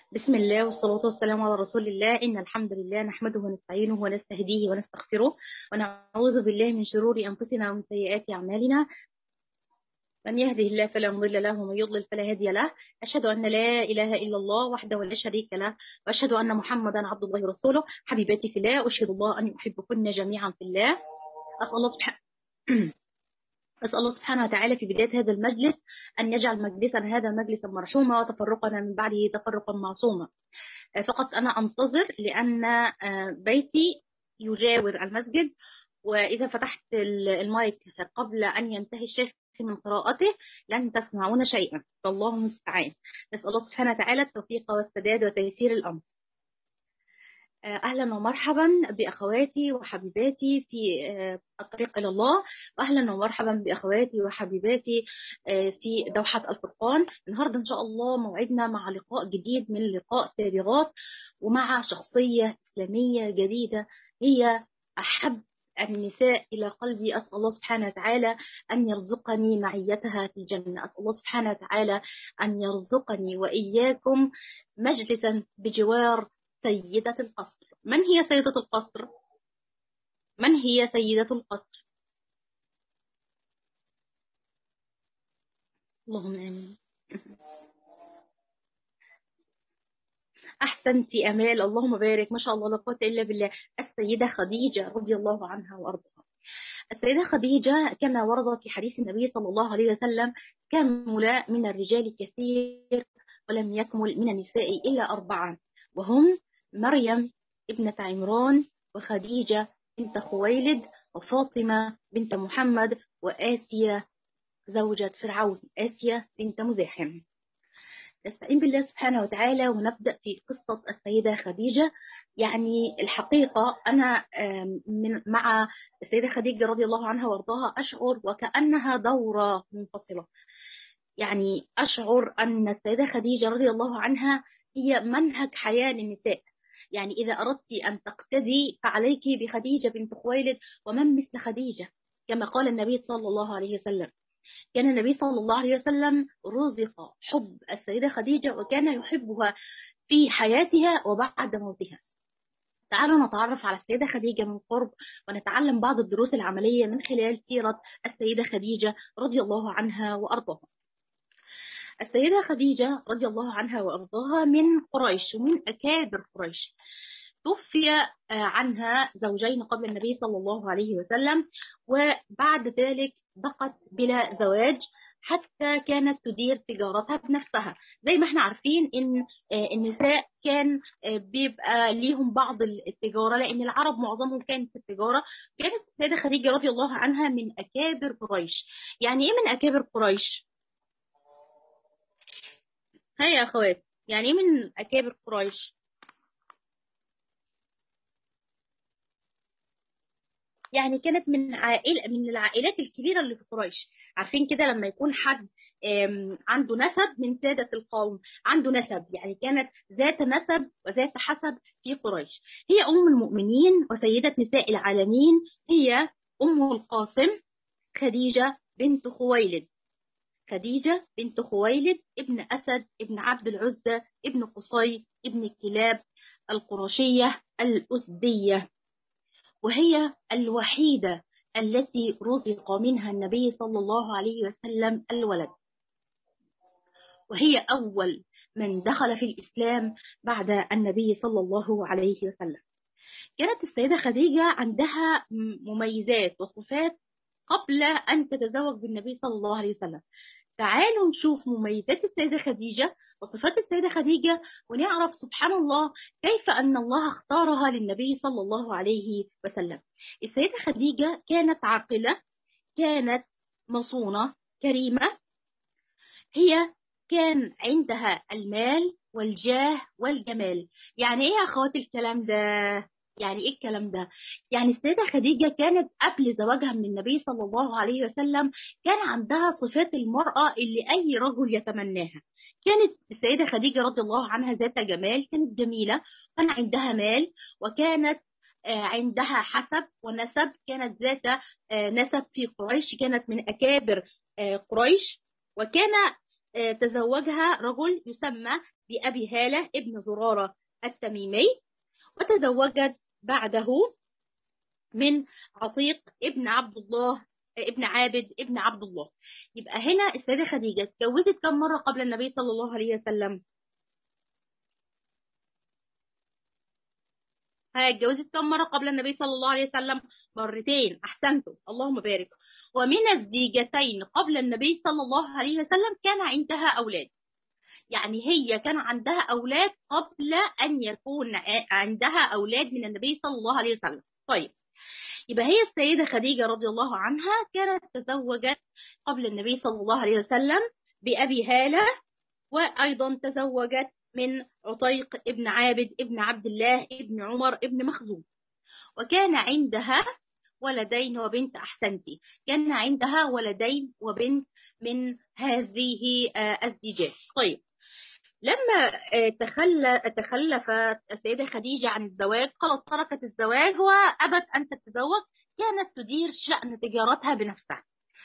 بسم الله والصلاة والسلام على رسول الله إن الحمد لله نحمده ونستعينه ونستهديه ونستغفره ونعوذ بالله من شرور أنفسنا ومن سيئات أعمالنا من يهده الله فلا مضل له ومن يضلل فلا هادي له أشهد أن لا إله إلا الله وحده لا شريك له وأشهد أن محمدا عبد الله ورسوله حبيباتي في الله أشهد الله أن أحبكن جميعا في الله أسأل الله سبحانه أسأل الله سبحانه وتعالى في بداية هذا المجلس أن يجعل مجلسنا هذا مجلسا مرحوما وتفرقنا من بعده تفرقا معصوما فقط أنا أنتظر لأن بيتي يجاور المسجد وإذا فتحت المايك قبل أن ينتهي الشيخ من قراءته لن تسمعون شيئا فالله المستعان نسأل الله سبحانه وتعالى التوفيق والسداد وتيسير الأمر أهلا ومرحبا بأخواتي وحبيباتي في الطريق إلى الله وأهلا ومرحبا بأخواتي وحبيباتي في دوحة الفرقان النهاردة إن شاء الله موعدنا مع لقاء جديد من لقاء سابغات ومع شخصية إسلامية جديدة هي أحب النساء إلى قلبي أسأل الله سبحانه وتعالى أن يرزقني معيتها في الجنة أسأل الله سبحانه وتعالى أن يرزقني وإياكم مجلسا بجوار سيدة القصر من هي سيدة القصر؟ من هي سيدة القصر؟ اللهم آمين أحسنتي أمال اللهم بارك ما شاء الله لا قوة إلا بالله السيدة خديجة رضي الله عنها وأرضاها السيدة خديجة كما ورد في حديث النبي صلى الله عليه وسلم كمل من الرجال كثير ولم يكمل من النساء إلا أربعة وهم مريم ابنة عمران وخديجة بنت خويلد وفاطمة بنت محمد وآسيا زوجة فرعون آسيا بنت مزاحم نستعين بالله سبحانه وتعالى ونبدأ في قصة السيدة خديجة يعني الحقيقة أنا من مع السيدة خديجة رضي الله عنها وارضاها أشعر وكأنها دورة منفصلة يعني أشعر أن السيدة خديجة رضي الله عنها هي منهج حياة للنساء يعني إذا أردت أن تقتدي فعليك بخديجة بنت خويلد ومن مثل خديجة كما قال النبي صلى الله عليه وسلم كان النبي صلى الله عليه وسلم رزق حب السيدة خديجة وكان يحبها في حياتها وبعد موتها تعالوا نتعرف على السيدة خديجة من قرب ونتعلم بعض الدروس العملية من خلال سيرة السيدة خديجة رضي الله عنها وأرضاها السيدة خديجة رضي الله عنها وأرضاها من قريش ومن أكابر قريش توفي عنها زوجين قبل النبي صلى الله عليه وسلم وبعد ذلك بقت بلا زواج حتى كانت تدير تجارتها بنفسها زي ما احنا عارفين ان النساء كان بيبقى ليهم بعض التجارة لان العرب معظمهم كانت في التجارة كانت السيدة خديجة رضي الله عنها من اكابر قريش يعني ايه من اكابر قريش هيا يا اخوات يعني ايه من اكابر قريش يعني كانت من عائلة من العائلات الكبيرة اللي في قريش عارفين كده لما يكون حد عنده نسب من سادة القوم عنده نسب يعني كانت ذات نسب وذات حسب في قريش هي أم المؤمنين وسيدة نساء العالمين هي أم القاسم خديجة بنت خويلد خديجة بنت خويلد ابن أسد ابن عبد العزة ابن قصي ابن كلاب القرشية الأسدية وهي الوحيدة التي رزق منها النبي صلى الله عليه وسلم الولد وهي أول من دخل في الإسلام بعد النبي صلى الله عليه وسلم كانت السيدة خديجة عندها مميزات وصفات قبل أن تتزوج بالنبي صلى الله عليه وسلم تعالوا نشوف مميزات السيدة خديجة وصفات السيدة خديجة ونعرف سبحان الله كيف أن الله اختارها للنبي صلى الله عليه وسلم السيدة خديجة كانت عاقلة كانت مصونة كريمة هي كان عندها المال والجاه والجمال يعني ايه يا اخواتي الكلام ده يعني ايه الكلام ده يعني السيده خديجه كانت قبل زواجها من النبي صلى الله عليه وسلم كان عندها صفات المراه اللي اي رجل يتمناها كانت السيده خديجه رضي الله عنها ذات جمال كانت جميله كان عندها مال وكانت عندها حسب ونسب كانت ذات نسب في قريش كانت من اكابر قريش وكان تزوجها رجل يسمى بأبي هالة ابن زرارة التميمي وتزوجت بعده من عتيق ابن عبد الله ابن عابد ابن عبد الله يبقى هنا السيدة خديجة اتجوزت كم مرة قبل النبي صلى الله عليه وسلم اتجوزت كم مرة قبل النبي صلى الله عليه وسلم مرتين أحسنتم اللهم بارك ومن الزيجتين قبل النبي صلى الله عليه وسلم كان عندها أولاد يعني هي كان عندها أولاد قبل أن يكون عندها أولاد من النبي صلى الله عليه وسلم طيب يبقى هي السيدة خديجة رضي الله عنها كانت تزوجت قبل النبي صلى الله عليه وسلم بأبي هالة وأيضا تزوجت من عطيق ابن عابد ابن عبد الله ابن عمر ابن مخزوم وكان عندها ولدين وبنت أحسنتي كان عندها ولدين وبنت من هذه الزيجات طيب لما تخلى تخلفت السيدة خديجة عن الزواج قالت تركت الزواج وأبت أن تتزوج كانت تدير شأن تجارتها بنفسها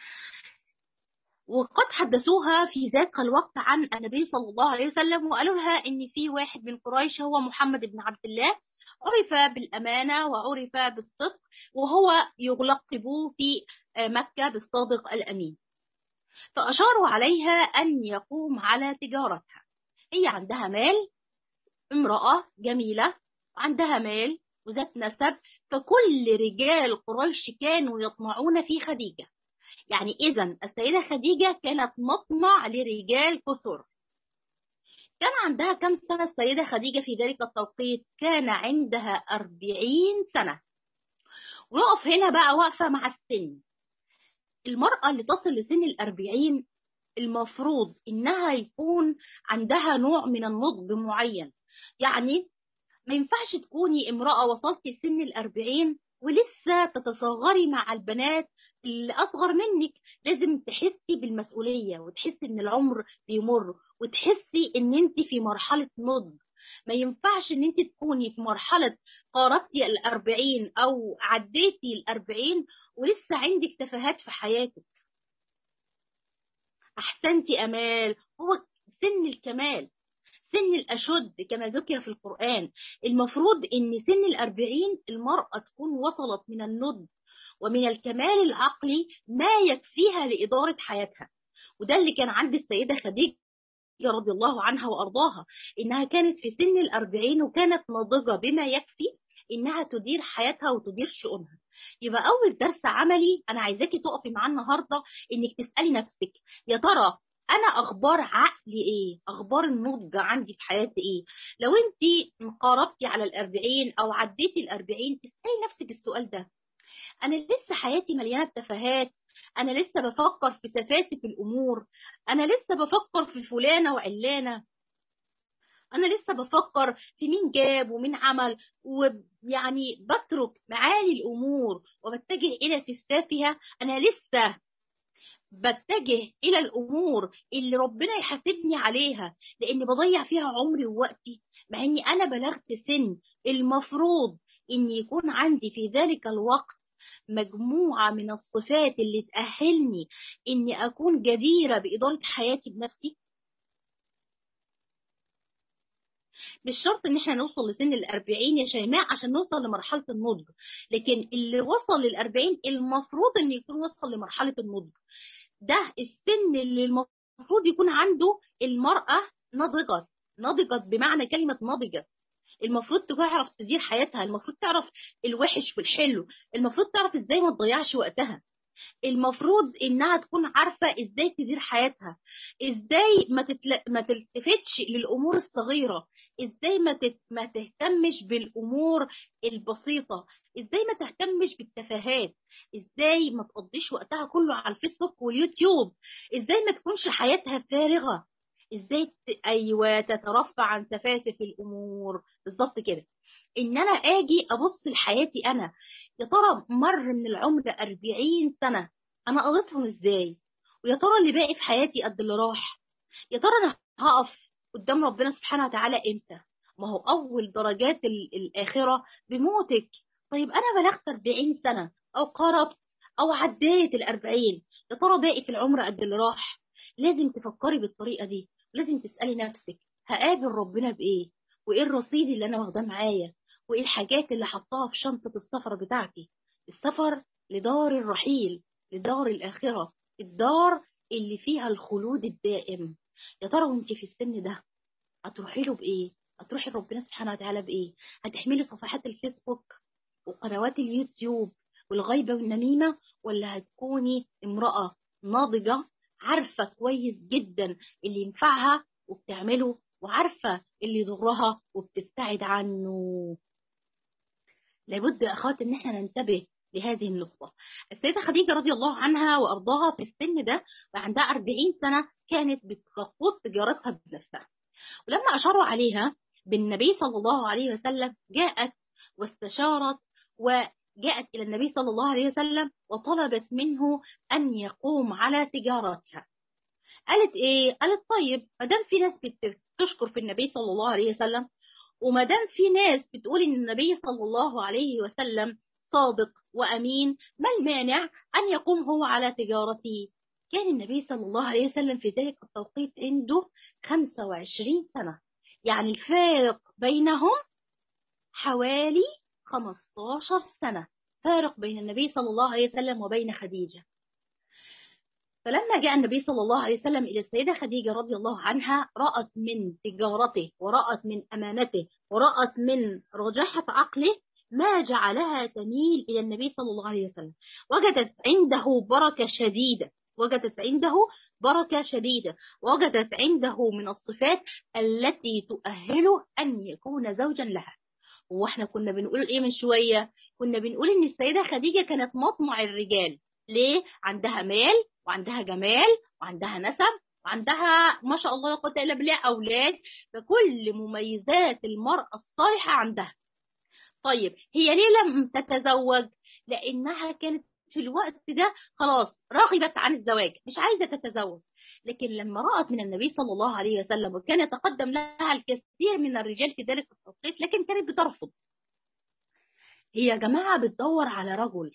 وقد حدثوها في ذاك الوقت عن النبي صلى الله عليه وسلم وقالوا لها ان في واحد من قريش هو محمد بن عبد الله عرف بالامانه وعرف بالصدق وهو يلقبوه في مكه بالصادق الامين فاشاروا عليها ان يقوم على تجارتها هي عندها مال امراه جميله عندها مال وذات نسب فكل رجال قريش كانوا يطمعون في خديجه يعني إذا السيدة خديجة كانت مطمع لرجال كثر كان عندها كم سنة السيدة خديجة في ذلك التوقيت كان عندها أربعين سنة ونقف هنا بقى واقفة مع السن المرأة اللي تصل لسن الأربعين المفروض إنها يكون عندها نوع من النضج معين يعني ما ينفعش تكوني امرأة وصلتي لسن الأربعين ولسه تتصغري مع البنات اللي اصغر منك لازم تحسي بالمسؤوليه وتحسي ان العمر بيمر وتحسي ان انت في مرحله نضج ما ينفعش ان انت تكوني في مرحله قاربتي الأربعين او عديتي الأربعين ولسه عندك تفاهات في حياتك احسنتي امال هو سن الكمال سن الأشد كما ذكر في القرآن المفروض ان سن الأربعين المرأة تكون وصلت من النضج ومن الكمال العقلي ما يكفيها لإدارة حياتها وده اللي كان عند السيدة خديجة رضي الله عنها وأرضاها إنها كانت في سن الأربعين وكانت ناضجة بما يكفي إنها تدير حياتها وتدير شؤونها يبقى أول درس عملي أنا عايزاكي تقفي معاه النهاردة إنك تسألي نفسك يا ترى انا اخبار عقلي ايه اخبار النضج عندي في حياتي ايه لو انت قاربتي على الاربعين او عديتي الاربعين اسألي نفسك السؤال ده انا لسه حياتي مليانه تفاهات انا لسه بفكر في سفاسف الامور انا لسه بفكر في فلانه وعلانه انا لسه بفكر في مين جاب ومين عمل ويعني بترك معاني الامور وبتجه الى سفسافها انا لسه بتجه الى الامور اللي ربنا يحاسبني عليها لاني بضيع فيها عمري ووقتي مع اني انا بلغت سن المفروض ان يكون عندي في ذلك الوقت مجموعة من الصفات اللي تأهلني إني أكون جديرة بإدارة حياتي بنفسي مش شرط إن إحنا نوصل لسن الأربعين يا شيماء عشان نوصل لمرحلة النضج لكن اللي وصل للأربعين المفروض إنه يكون وصل لمرحلة النضج ده السن اللي المفروض يكون عنده المرأة نضجت نضجت بمعنى كلمة نضجت المفروض تعرف تدير حياتها المفروض تعرف الوحش والحلو المفروض تعرف ازاي ما تضيعش وقتها المفروض انها تكون عارفه ازاي تدير حياتها ازاي ما تتل... ما تلتفتش للامور الصغيره ازاي ما تت... ما تهتمش بالامور البسيطه ازاي ما تهتمش بالتفاهات ازاي ما تقضيش وقتها كله على الفيسبوك واليوتيوب ازاي ما تكونش حياتها فارغه ازاي ايوه تترفع عن سفاسف الامور بالظبط كده ان انا اجي ابص لحياتي انا يا ترى مر من العمر 40 سنه انا قضيتهم ازاي ويا ترى اللي باقي في حياتي قد اللي راح يا ترى انا هقف قدام ربنا سبحانه وتعالى امتى ما هو اول درجات الاخره بموتك طيب انا بلغت 40 سنه او قربت او عديت ال 40 يا ترى باقي في العمر قد اللي راح لازم تفكري بالطريقة دي لازم تسألي نفسك هقابل ربنا بإيه وإيه الرصيد اللي أنا واخداه معايا وإيه الحاجات اللي حطاها في شنطة السفر بتاعتي السفر لدار الرحيل لدار الآخرة الدار اللي فيها الخلود الدائم يا ترى وانت في السن ده هتروحي له بإيه هتروحي لربنا سبحانه وتعالى بإيه هتحملي صفحات الفيسبوك وقنوات اليوتيوب والغيبة والنميمة ولا هتكوني امرأة ناضجة عارفة كويس جدا اللي ينفعها وبتعمله وعارفة اللي يضرها وبتبتعد عنه لابد يا أخوات إن احنا ننتبه لهذه النقطة السيدة خديجة رضي الله عنها وأرضاها في السن ده وعندها 40 سنة كانت بتقود تجارتها بنفسها ولما أشاروا عليها بالنبي صلى الله عليه وسلم جاءت واستشارت وجاءت إلى النبي صلى الله عليه وسلم وطلبت منه أن يقوم على تجارتها قالت إيه؟ قالت طيب ما دام في ناس بتشكر في النبي صلى الله عليه وسلم وما دام في ناس بتقول إن النبي صلى الله عليه وسلم صادق وأمين ما المانع أن يقوم هو على تجارته كان النبي صلى الله عليه وسلم في ذلك التوقيت عنده 25 سنة يعني الفارق بينهم حوالي 15 سنة فارق بين النبي صلى الله عليه وسلم وبين خديجة فلما جاء النبي صلى الله عليه وسلم إلى السيدة خديجة رضي الله عنها رأت من تجارته ورأت من أمانته ورأت من رجاحة عقله ما جعلها تميل إلى النبي صلى الله عليه وسلم وجدت عنده بركة شديدة وجدت عنده بركة شديدة وجدت عنده من الصفات التي تؤهله أن يكون زوجا لها واحنا كنا بنقول ايه من شوية كنا بنقول ان السيدة خديجة كانت مطمع الرجال ليه عندها مال وعندها جمال وعندها نسب وعندها ما شاء الله لا قوه الا بالله اولاد فكل مميزات المراه الصالحه عندها طيب هي ليه لم تتزوج لانها كانت في الوقت ده خلاص رغبت عن الزواج مش عايزه تتزوج لكن لما رأت من النبي صلى الله عليه وسلم وكان يتقدم لها الكثير من الرجال في ذلك التوقيت لكن كانت بترفض هي يا جماعة بتدور على رجل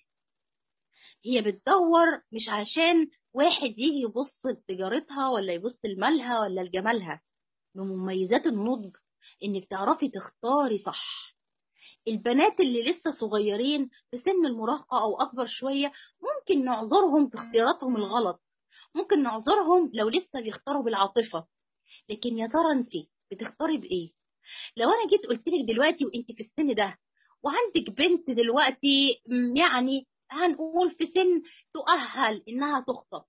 هي بتدور مش عشان واحد يجي يبص لتجارتها ولا يبص لمالها ولا لجمالها من مميزات النضج انك تعرفي تختاري صح البنات اللي لسه صغيرين في سن المراهقة او اكبر شوية ممكن نعذرهم في اختياراتهم الغلط ممكن نعذرهم لو لسه بيختاروا بالعاطفة لكن يا ترى انت بتختاري بايه لو انا جيت قلت لك دلوقتي وانت في السن ده وعندك بنت دلوقتي يعني هنقول في سن تؤهل انها تخطب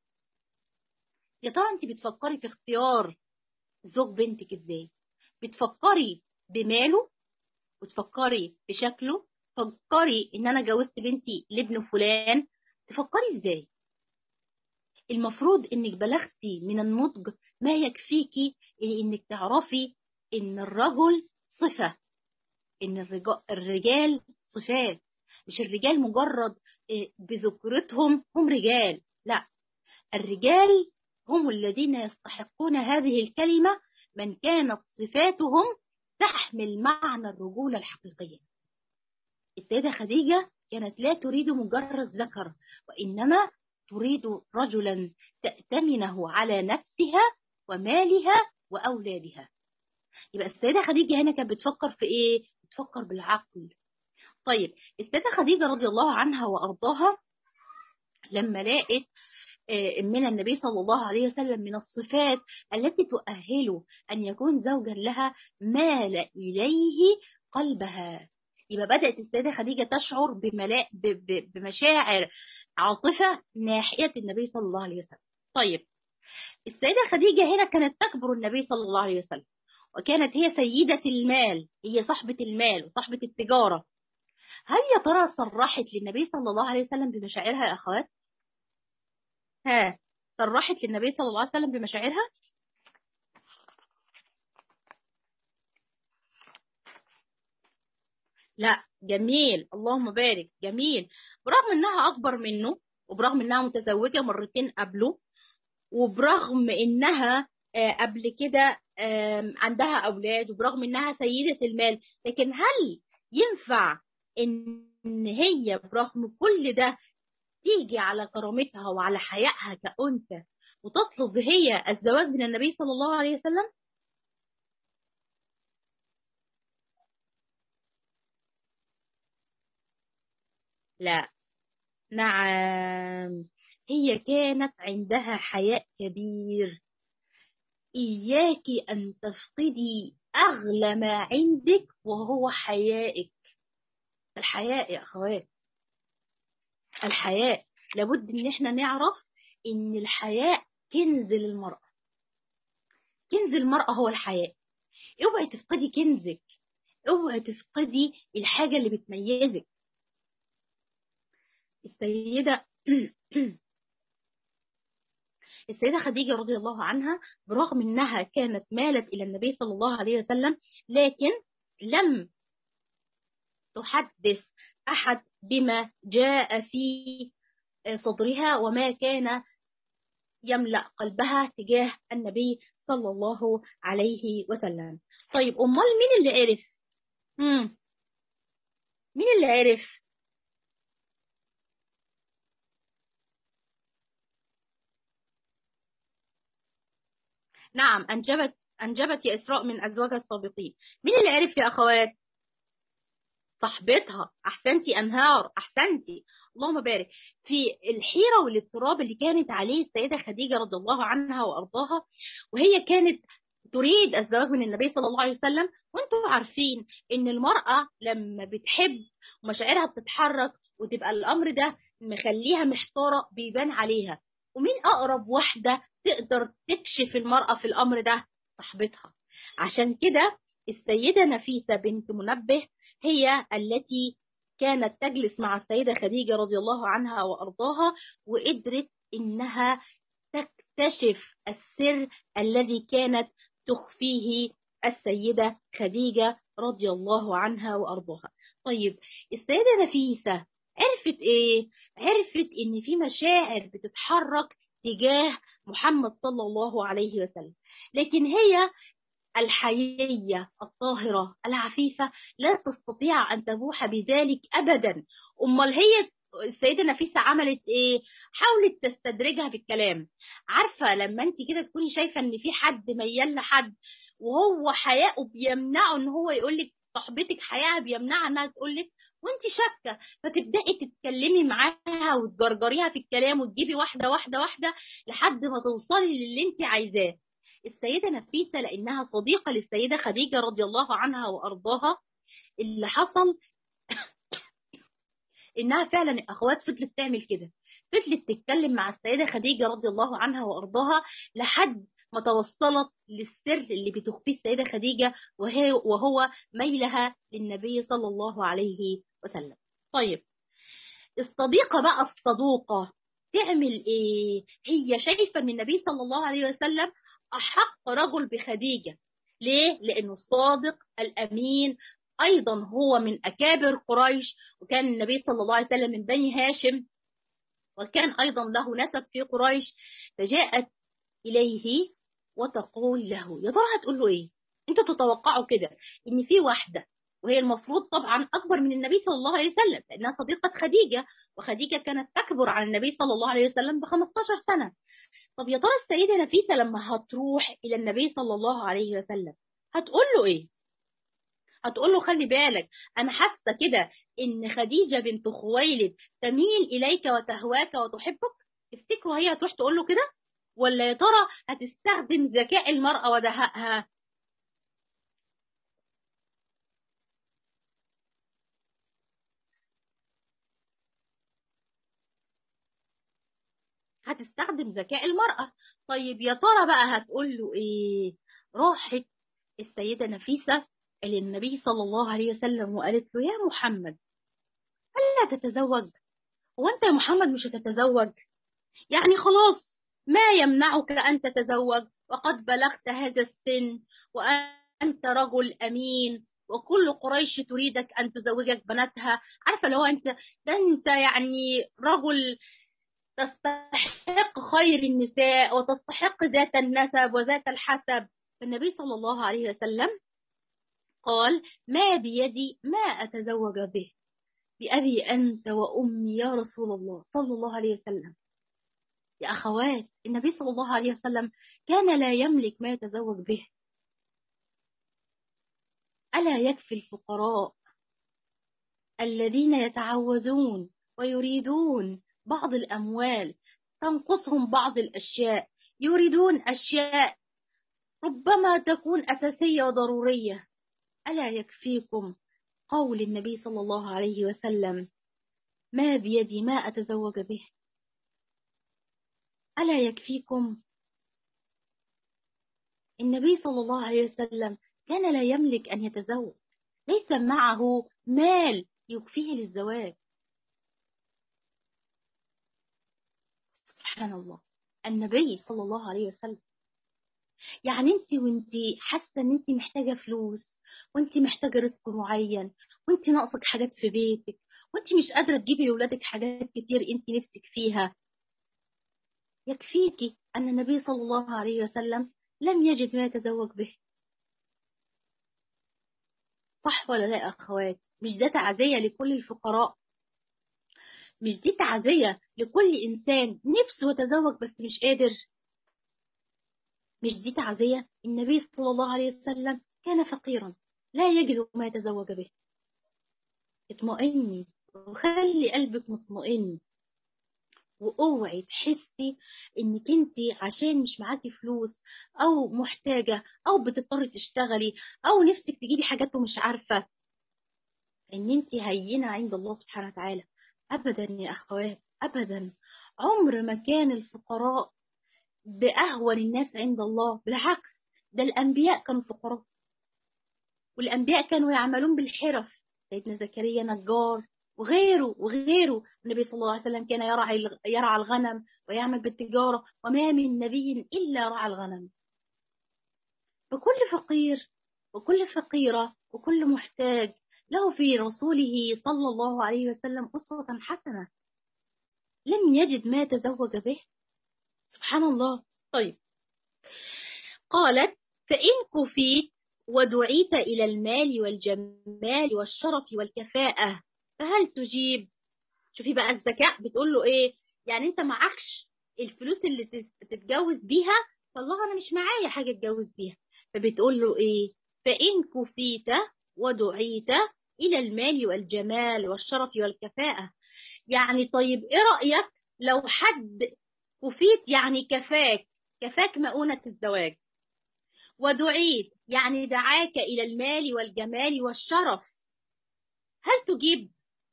يا ترى انت بتفكري في اختيار زوج بنتك ازاي بتفكري بماله وتفكري بشكله تفكري ان انا جوزت بنتي لابن فلان تفكري ازاي المفروض انك بلغتي من النضج ما يكفيكي انك تعرفي ان الرجل صفة ان الرجال صفات مش الرجال مجرد بذكرتهم هم رجال لا الرجال هم الذين يستحقون هذه الكلمة من كانت صفاتهم تحمل معنى الرجولة الحقيقية السيدة خديجة كانت لا تريد مجرد ذكر وإنما تريد رجلا تأتمنه على نفسها ومالها وأولادها يبقى السيدة خديجة هنا كانت بتفكر في إيه؟ بتفكر بالعقل طيب السيدة خديجة رضي الله عنها وأرضاها لما لقت من النبي صلى الله عليه وسلم من الصفات التي تؤهله أن يكون زوجا لها مال إليه قلبها يبقى بدأت السيدة خديجة تشعر بملاء بمشاعر عاطفة ناحية النبي صلى الله عليه وسلم طيب السيدة خديجة هنا كانت تكبر النبي صلى الله عليه وسلم وكانت هي سيدة المال هي صاحبة المال وصاحبة التجارة هل يا ترى صرحت للنبي صلى الله عليه وسلم بمشاعرها يا أخوات؟ ها صرحت للنبي صلى الله عليه وسلم بمشاعرها؟ لا جميل اللهم بارك جميل برغم انها اكبر منه وبرغم انها متزوجة مرتين قبله وبرغم انها قبل كده عندها اولاد وبرغم انها سيدة المال لكن هل ينفع ان هي برغم كل ده تيجي على كرامتها وعلى حيائها كأنثى وتطلب هي الزواج من النبي صلى الله عليه وسلم لا نعم هي كانت عندها حياء كبير إياك أن تفقدي أغلى ما عندك وهو حيائك الحياء يا أخوات الحياء لابد إن احنا نعرف إن الحياء كنز للمرأة كنز المرأة هو الحياء اوعي تفقدي كنزك اوعي تفقدي الحاجة اللي بتميزك السيدة السيدة خديجة رضي الله عنها برغم أنها كانت مالت إلى النبي صلى الله عليه وسلم لكن لم تحدث أحد بما جاء في صدرها وما كان يملأ قلبها تجاه النبي صلى الله عليه وسلم طيب أمال مين اللي عرف مم. مين اللي عرف نعم أنجبت أنجبت يا إسراء من أزواجها السابقين مين اللي عرف يا أخوات صاحبتها أحسنتي أنهار أحسنتي اللهم بارك في الحيرة والاضطراب اللي كانت عليه السيدة خديجة رضي الله عنها وأرضاها وهي كانت تريد الزواج من النبي صلى الله عليه وسلم وانتم عارفين ان المرأة لما بتحب ومشاعرها بتتحرك وتبقى الامر ده مخليها محتارة بيبان عليها ومين اقرب واحدة تقدر تكشف المرأة في الامر ده صاحبتها عشان كده السيدة نفيسة بنت منبه هي التي كانت تجلس مع السيدة خديجة رضي الله عنها وأرضاها وقدرت إنها تكتشف السر الذي كانت تخفيه السيدة خديجة رضي الله عنها وأرضاها طيب السيدة نفيسة عرفت إيه؟ عرفت إن في مشاعر بتتحرك تجاه محمد صلى الله عليه وسلم لكن هي الحيية الطاهرة العفيفة لا تستطيع أن تبوح بذلك أبدا أمال هي السيدة نفيسة عملت ايه حاولت تستدرجها بالكلام عارفة لما انت كده تكوني شايفة ان في حد ميال لحد وهو حياءه بيمنعه ان هو يقولك صاحبتك حياءها بيمنعها انها تقولك وانت شاكة فتبدأي تتكلمي معاها وتجرجريها في الكلام وتجيبي واحدة واحدة واحدة لحد ما توصلي للي انت عايزاه السيدة نفيسة لأنها صديقة للسيدة خديجة رضي الله عنها وأرضاها اللي حصل إنها فعلا الأخوات فضلت تعمل كده فضلت تتكلم مع السيدة خديجة رضي الله عنها وأرضاها لحد ما توصلت للسر اللي بتخفيه السيدة خديجة وهي وهو ميلها للنبي صلى الله عليه وسلم طيب الصديقة بقى الصدوقة تعمل ايه هي شايفة ان النبي صلى الله عليه وسلم أحق رجل بخديجة ليه؟ لأنه الصادق الأمين أيضا هو من أكابر قريش وكان النبي صلى الله عليه وسلم من بني هاشم وكان أيضا له نسب في قريش فجاءت إليه وتقول له يا ترى هتقول له إيه؟ أنتوا تتوقعوا كده إن في واحدة وهي المفروض طبعا أكبر من النبي صلى الله عليه وسلم لأنها صديقة خديجة وخديجة كانت تكبر على النبي صلى الله عليه وسلم ب 15 سنة طب يا ترى السيدة نفيسة لما هتروح إلى النبي صلى الله عليه وسلم هتقول له إيه؟ هتقول له خلي بالك أنا حاسة كده إن خديجة بنت خويلد تميل إليك وتهواك وتحبك تفتكروا هي هتروح تقول له كده؟ ولا يا ترى هتستخدم ذكاء المرأة ودهائها؟ هتستخدم ذكاء المرأة طيب يا ترى بقى هتقول له ايه راحت السيدة نفيسة للنبي صلى الله عليه وسلم وقالت له يا محمد ألا تتزوج هو أنت يا محمد مش هتتزوج يعني خلاص ما يمنعك أن تتزوج وقد بلغت هذا السن وأنت رجل أمين وكل قريش تريدك أن تزوجك بناتها عارفة لو أنت ده أنت يعني رجل تستحق خير النساء وتستحق ذات النسب وذات الحسب فالنبي صلى الله عليه وسلم قال ما بيدي ما أتزوج به بأبي أنت وأمي يا رسول الله صلى الله عليه وسلم يا أخوات النبي صلى الله عليه وسلم كان لا يملك ما يتزوج به ألا يكفي الفقراء الذين يتعوذون ويريدون بعض الأموال تنقصهم بعض الأشياء يريدون أشياء ربما تكون أساسية وضرورية ألا يكفيكم قول النبي صلى الله عليه وسلم ما بيدي ما أتزوج به ألا يكفيكم النبي صلى الله عليه وسلم كان لا يملك أن يتزوج ليس معه مال يكفيه للزواج سبحان الله النبي صلى الله عليه وسلم يعني انت وانت حاسه ان انت محتاجه فلوس وانت محتاجه رزق معين وانت ناقصك حاجات في بيتك وانت مش قادره تجيبي لاولادك حاجات كتير انت نفسك فيها يكفيكي ان النبي صلى الله عليه وسلم لم يجد ما يتزوج به صح ولا لا يا اخوات مش ده تعزيه لكل الفقراء مش دي تعزيه لكل انسان نفسه يتزوج بس مش قادر مش دي تعزيه النبي صلى الله عليه وسلم كان فقيرا لا يجد ما يتزوج به اطمئني وخلي قلبك مطمئن واوعي تحسي انك انت عشان مش معاكي فلوس او محتاجه او بتضطري تشتغلي او نفسك تجيبي حاجات ومش عارفه ان انت هينه عند الله سبحانه وتعالى ابدا يا اخوات ابدا عمر ما كان الفقراء باهون الناس عند الله بالعكس ده الانبياء كانوا فقراء والانبياء كانوا يعملون بالحرف سيدنا زكريا نجار وغيره وغيره النبي صلى الله عليه وسلم كان يرعى يرعى الغنم ويعمل بالتجارة وما من نبي إلا رعى الغنم فكل فقير وكل فقيرة وكل محتاج له في رسوله صلى الله عليه وسلم أسوة حسنة لم يجد ما تزوج به سبحان الله طيب قالت فإن كفيت ودعيت إلى المال والجمال والشرف والكفاءة فهل تجيب شوفي بقى الذكاء بتقول له ايه يعني انت معكش الفلوس اللي تتجوز بيها والله انا مش معايا حاجه اتجوز بيها فبتقول له ايه فان كفيت ودعيت الى المال والجمال والشرف والكفاءه يعني طيب ايه رايك لو حد كفيت يعني كفاك كفاك مؤونه الزواج ودعيت يعني دعاك الى المال والجمال والشرف هل تجيب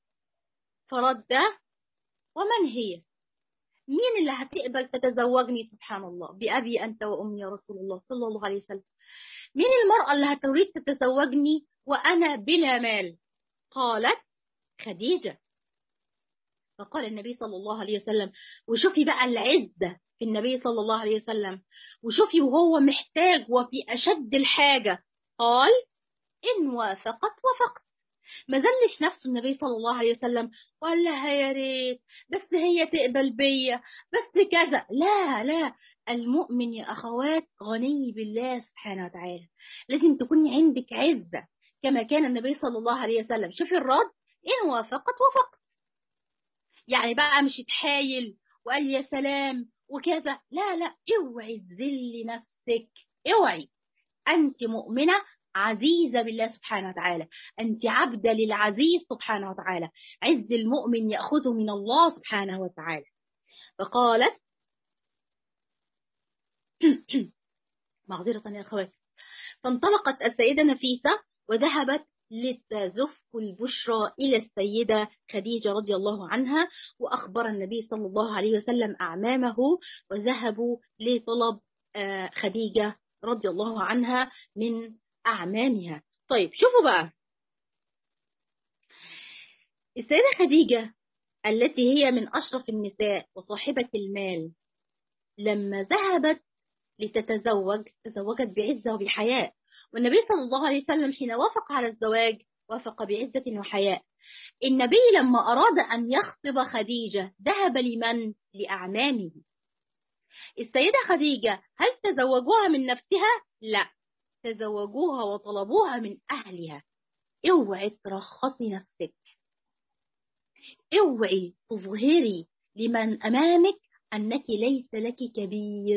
فرد ومن هي مين اللي هتقبل تتزوجني سبحان الله بأبي أنت وأمي يا رسول الله صلى الله عليه وسلم مين المرأة اللي هتريد تتزوجني وأنا بلا مال قالت خديجة فقال النبي صلى الله عليه وسلم وشوفي بقى العزة في النبي صلى الله عليه وسلم وشوفي وهو محتاج وفي أشد الحاجة قال إن وافقت وافقت ما زلش نفسه النبي صلى الله عليه وسلم وقال لها يا ريت بس هي تقبل بيا بس كذا لا لا المؤمن يا أخوات غني بالله سبحانه وتعالى لازم تكوني عندك عزة كما كان النبي صلى الله عليه وسلم شوفي الرد إن وافقت وافقت يعني بقى مش تحايل وقال يا سلام وكذا لا لا اوعي تذلي نفسك اوعي أنت مؤمنة عزيزة بالله سبحانه وتعالى أنت عبدة للعزيز سبحانه وتعالى عز المؤمن يأخذه من الله سبحانه وتعالى فقالت معذرة يا أخوات فانطلقت السيدة نفيسة وذهبت لتزف البشرى إلى السيدة خديجة رضي الله عنها وأخبر النبي صلى الله عليه وسلم أعمامه وذهبوا لطلب خديجة رضي الله عنها من أعمامها طيب شوفوا بقى السيدة خديجة التي هي من أشرف النساء وصاحبة المال لما ذهبت لتتزوج تزوجت بعزة وبحياء والنبي صلى الله عليه وسلم حين وافق على الزواج وافق بعزة وحياء النبي لما أراد أن يخطب خديجة ذهب لمن؟ لأعمامه السيدة خديجة هل تزوجوها من نفسها؟ لا تزوجوها وطلبوها من أهلها اوعي ترخصي نفسك اوعي تظهري لمن أمامك أنك ليس لك كبير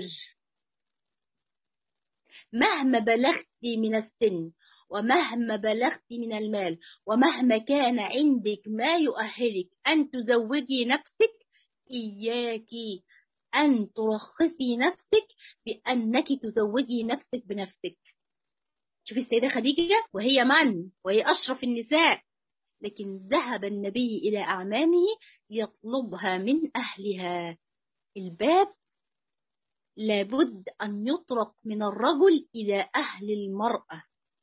مهما بلغت من السن ومهما بلغت من المال ومهما كان عندك ما يؤهلك أن تزوجي نفسك إياك أن ترخصي نفسك بأنك تزوجي نفسك بنفسك شوفي السيدة خديجة وهي من وهي أشرف النساء لكن ذهب النبي إلى أعمامه ليطلبها من أهلها الباب لابد أن يطرق من الرجل إلى أهل المرأة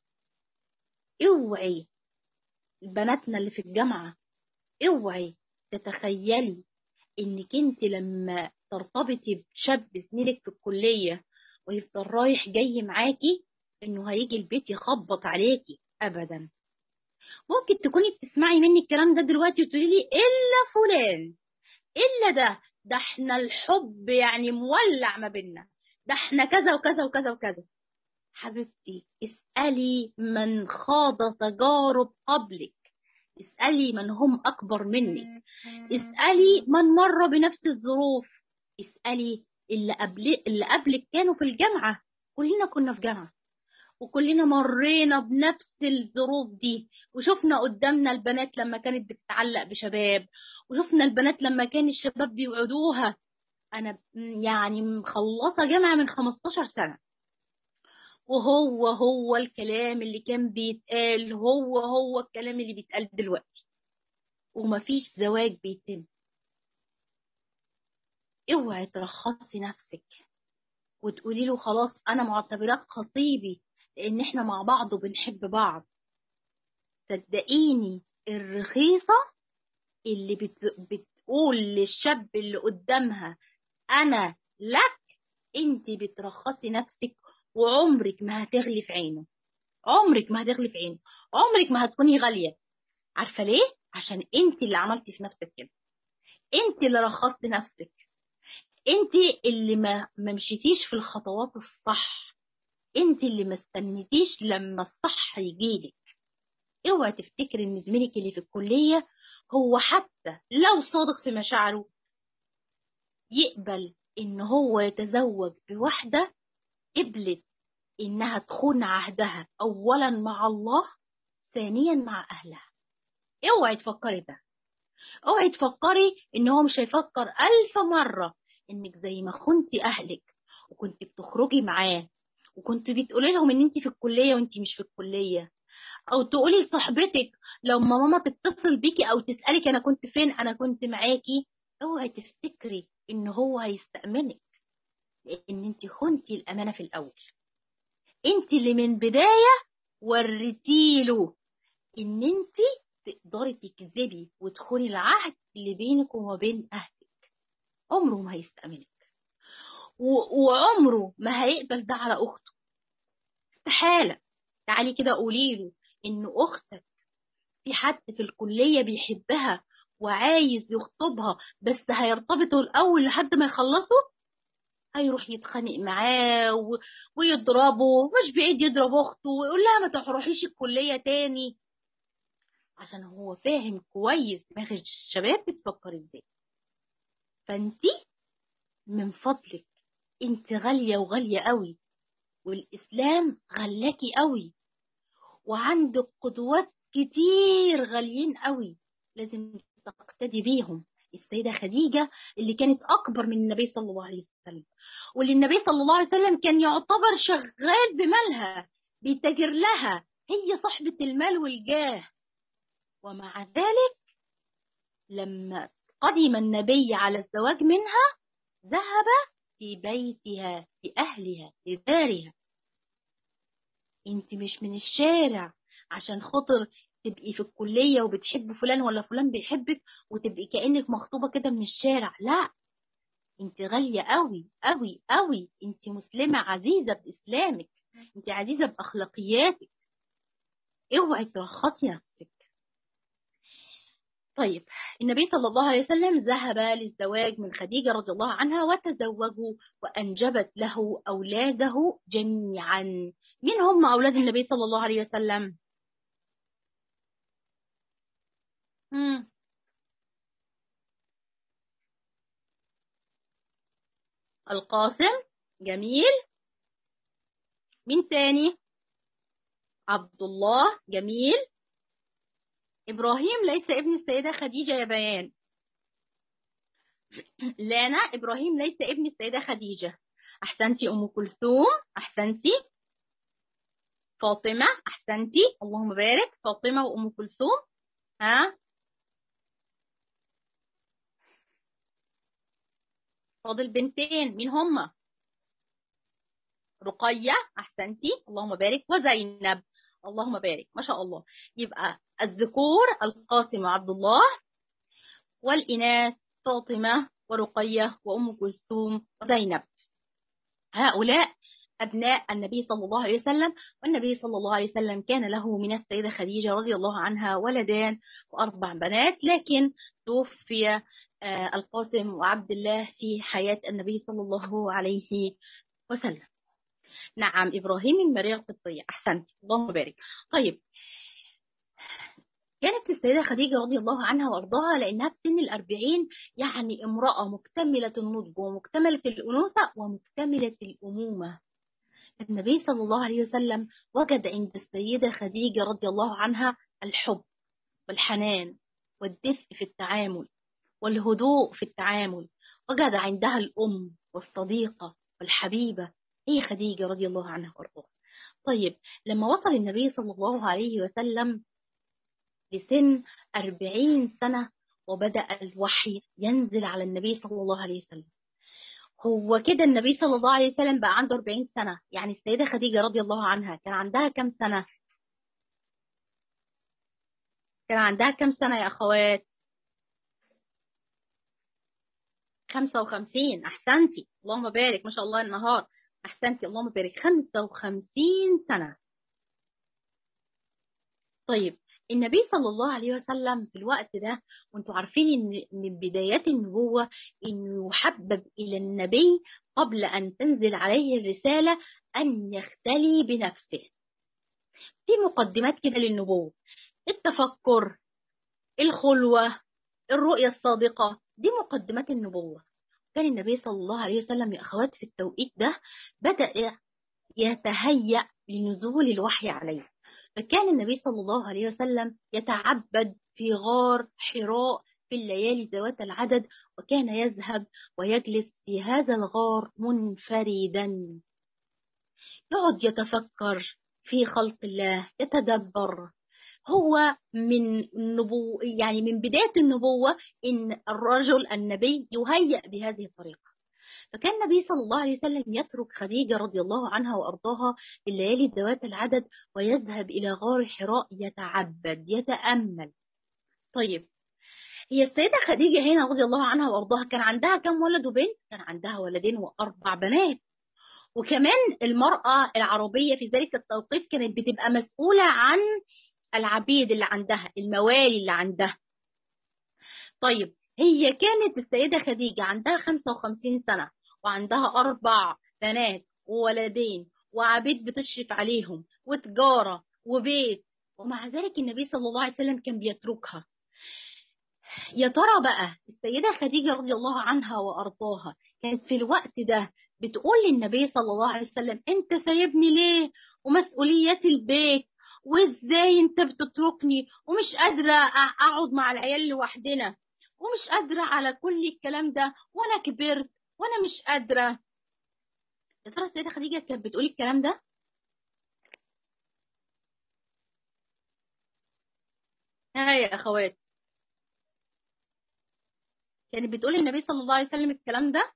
اوعي بناتنا اللي في الجامعة اوعي تتخيلي انك انت لما ترتبطي بشاب زميلك في الكلية ويفضل رايح جاي معاكي انه هيجي البيت يخبط عليكي ابدا ممكن تكوني بتسمعي مني الكلام ده دلوقتي وتقولي لي الا فلان الا ده ده احنا الحب يعني مولع ما بينا ده احنا كذا وكذا وكذا وكذا حبيبتي اسألي من خاض تجارب قبلك اسألي من هم أكبر منك اسألي من مر بنفس الظروف اسألي اللي, قبل اللي قبلك كانوا في الجامعة كلنا كنا في جامعة وكلنا مرينا بنفس الظروف دي وشفنا قدامنا البنات لما كانت بتتعلق بشباب وشفنا البنات لما كان الشباب بيوعدوها أنا يعني مخلصة جامعة من 15 سنة وهو هو الكلام اللي كان بيتقال هو هو الكلام اللي بيتقال دلوقتي ومفيش زواج بيتم اوعي ترخصي نفسك وتقولي له خلاص انا معتبراك خطيبي لان احنا مع بعض وبنحب بعض صدقيني الرخيصة اللي بت... بتقول للشاب اللي قدامها انا لك انت بترخصي نفسك وعمرك ما هتغلي في عينه عمرك ما هتغلي في عينه عمرك ما هتكوني غالية عارفة ليه؟ عشان انت اللي عملتي في نفسك كده انت اللي رخصتي نفسك انت اللي ما ما مشيتيش في الخطوات الصح انت اللي ما استنيتيش لما الصح يجيلك اوعي تفتكري ان زميلك اللي في الكلية هو حتى لو صادق في مشاعره يقبل ان هو يتزوج بواحدة قبلت إنها تخون عهدها أولا مع الله ثانيا مع أهلها اوعي تفكري ده اوعي تفكري إن هو مش هيفكر ألف مرة إنك زي ما خنتي أهلك وكنت بتخرجي معاه وكنت بتقولي لهم إن أنت في الكلية وأنت مش في الكلية أو تقولي لصاحبتك لما ماما تتصل بيكي أو تسألك أنا كنت فين أنا كنت معاكي اوعي تفتكري إن هو هيستأمنك لان انت خنتي الامانه في الاول انت اللي من بدايه وريتيله ان انت تقدري تكذبي وتخوني العهد اللي بينك وما بين اهلك عمره ما هيستأمنك وعمره ما هيقبل ده على اخته استحاله تعالي كده قولي له ان اختك في حد في الكليه بيحبها وعايز يخطبها بس هيرتبطوا الاول لحد ما يخلصوا هيروح يتخانق معاه و... ويضربه مش بعيد يضرب اخته ويقول لها ما تروحيش الكليه تاني عشان هو فاهم كويس دماغ الشباب بتفكر ازاي فانتي من فضلك انت غالية وغالية قوي والاسلام غلاكي قوي وعندك قدوات كتير غاليين قوي لازم تقتدي بيهم السيدة خديجة اللي كانت أكبر من النبي صلى الله عليه وسلم واللي النبي صلى الله عليه وسلم كان يعتبر شغال بمالها بيتاجر لها هي صاحبة المال والجاه ومع ذلك لما قدم النبي على الزواج منها ذهب في بيتها في أهلها في دارها انت مش من الشارع عشان خاطر تبقي في الكلية وبتحب فلان ولا فلان بيحبك وتبقي كأنك مخطوبة كده من الشارع لا انت غالية قوي قوي قوي انت مسلمة عزيزة بإسلامك انت عزيزة بأخلاقياتك اوعي ترخصي نفسك طيب النبي صلى الله عليه وسلم ذهب للزواج من خديجة رضي الله عنها وتزوجوا وأنجبت له أولاده جميعا من هم أولاد النبي صلى الله عليه وسلم مم. القاسم جميل مين تاني عبد الله جميل إبراهيم ليس ابن السيدة خديجة يا بيان لانا إبراهيم ليس ابن السيدة خديجة أحسنتي أم كلثوم أحسنتي فاطمة أحسنتي اللهم بارك فاطمة وأم كلثوم ها فاضل بنتين مين هما رقية أحسنتي اللهم بارك وزينب اللهم بارك ما شاء الله يبقى الذكور القاسم وعبد الله والإناث فاطمة ورقية وأم كلثوم وزينب هؤلاء أبناء النبي صلى الله عليه وسلم والنبي صلى الله عليه وسلم كان له من السيدة خديجة رضي الله عنها ولدان وأربع بنات لكن توفي القاسم وعبد الله في حياة النبي صلى الله عليه وسلم نعم إبراهيم من مريم القبطية أحسنت اللهم بارك طيب كانت السيدة خديجة رضي الله عنها وأرضاها لأنها في سن الأربعين يعني امرأة مكتملة النضج ومكتملة الأنوثة ومكتملة الأمومة النبي صلى الله عليه وسلم وجد عند السيدة خديجة رضي الله عنها الحب والحنان والدفء في التعامل والهدوء في التعامل وجد عندها الأم والصديقة والحبيبة هي خديجة رضي الله عنها وارضاها طيب لما وصل النبي صلى الله عليه وسلم لسن أربعين سنة وبدأ الوحي ينزل على النبي صلى الله عليه وسلم هو كده النبي صلى الله عليه وسلم بقى عنده 40 سنة يعني السيدة خديجة رضي الله عنها كان عندها كم سنة كان عندها كم سنة يا أخوات 55 أحسنتي اللهم بارك ما شاء الله النهار أحسنتي اللهم بارك 55 سنة طيب النبي صلى الله عليه وسلم في الوقت ده وانتوا عارفين ان من بدايات النبوة انه يحبب الى النبي قبل ان تنزل عليه الرسالة ان يختلي بنفسه في مقدمات كده للنبوة التفكر الخلوة الرؤية الصادقة دي مقدمات النبوة كان النبي صلى الله عليه وسلم يا أخوات في التوقيت ده بدأ يتهيأ لنزول الوحي عليه فكان النبي صلى الله عليه وسلم يتعبد في غار حراء في الليالي ذوات العدد وكان يذهب ويجلس في هذا الغار منفردا يقعد يتفكر في خلق الله يتدبر هو من النبو يعني من بداية النبوة إن الرجل النبي يهيأ بهذه الطريقة فكان النبي صلى الله عليه وسلم يترك خديجة رضي الله عنها وأرضاها في الليالي ذوات العدد ويذهب إلى غار حراء يتعبد يتأمل طيب هي السيدة خديجة هنا رضي الله عنها وأرضاها كان عندها كم ولد وبنت؟ كان عندها ولدين وأربع بنات وكمان المرأة العربية في ذلك التوقيت كانت بتبقى مسؤولة عن العبيد اللي عندها الموالي اللي عندها طيب هي كانت السيدة خديجة عندها 55 سنة وعندها أربع بنات وولدين وعبيد بتشرف عليهم وتجارة وبيت ومع ذلك النبي صلى الله عليه وسلم كان بيتركها يا ترى بقى السيدة خديجة رضي الله عنها وأرضاها كانت في الوقت ده بتقول للنبي صلى الله عليه وسلم انت سايبني ليه ومسؤوليات البيت وازاي انت بتتركني ومش قادرة اقعد مع العيال لوحدنا ومش قادرة على كل الكلام ده وانا كبرت وانا مش قادرة يا ترى السيدة خديجة كانت بتقول الكلام ده ها يا اخوات كانت بتقول للنبي صلى الله عليه وسلم الكلام ده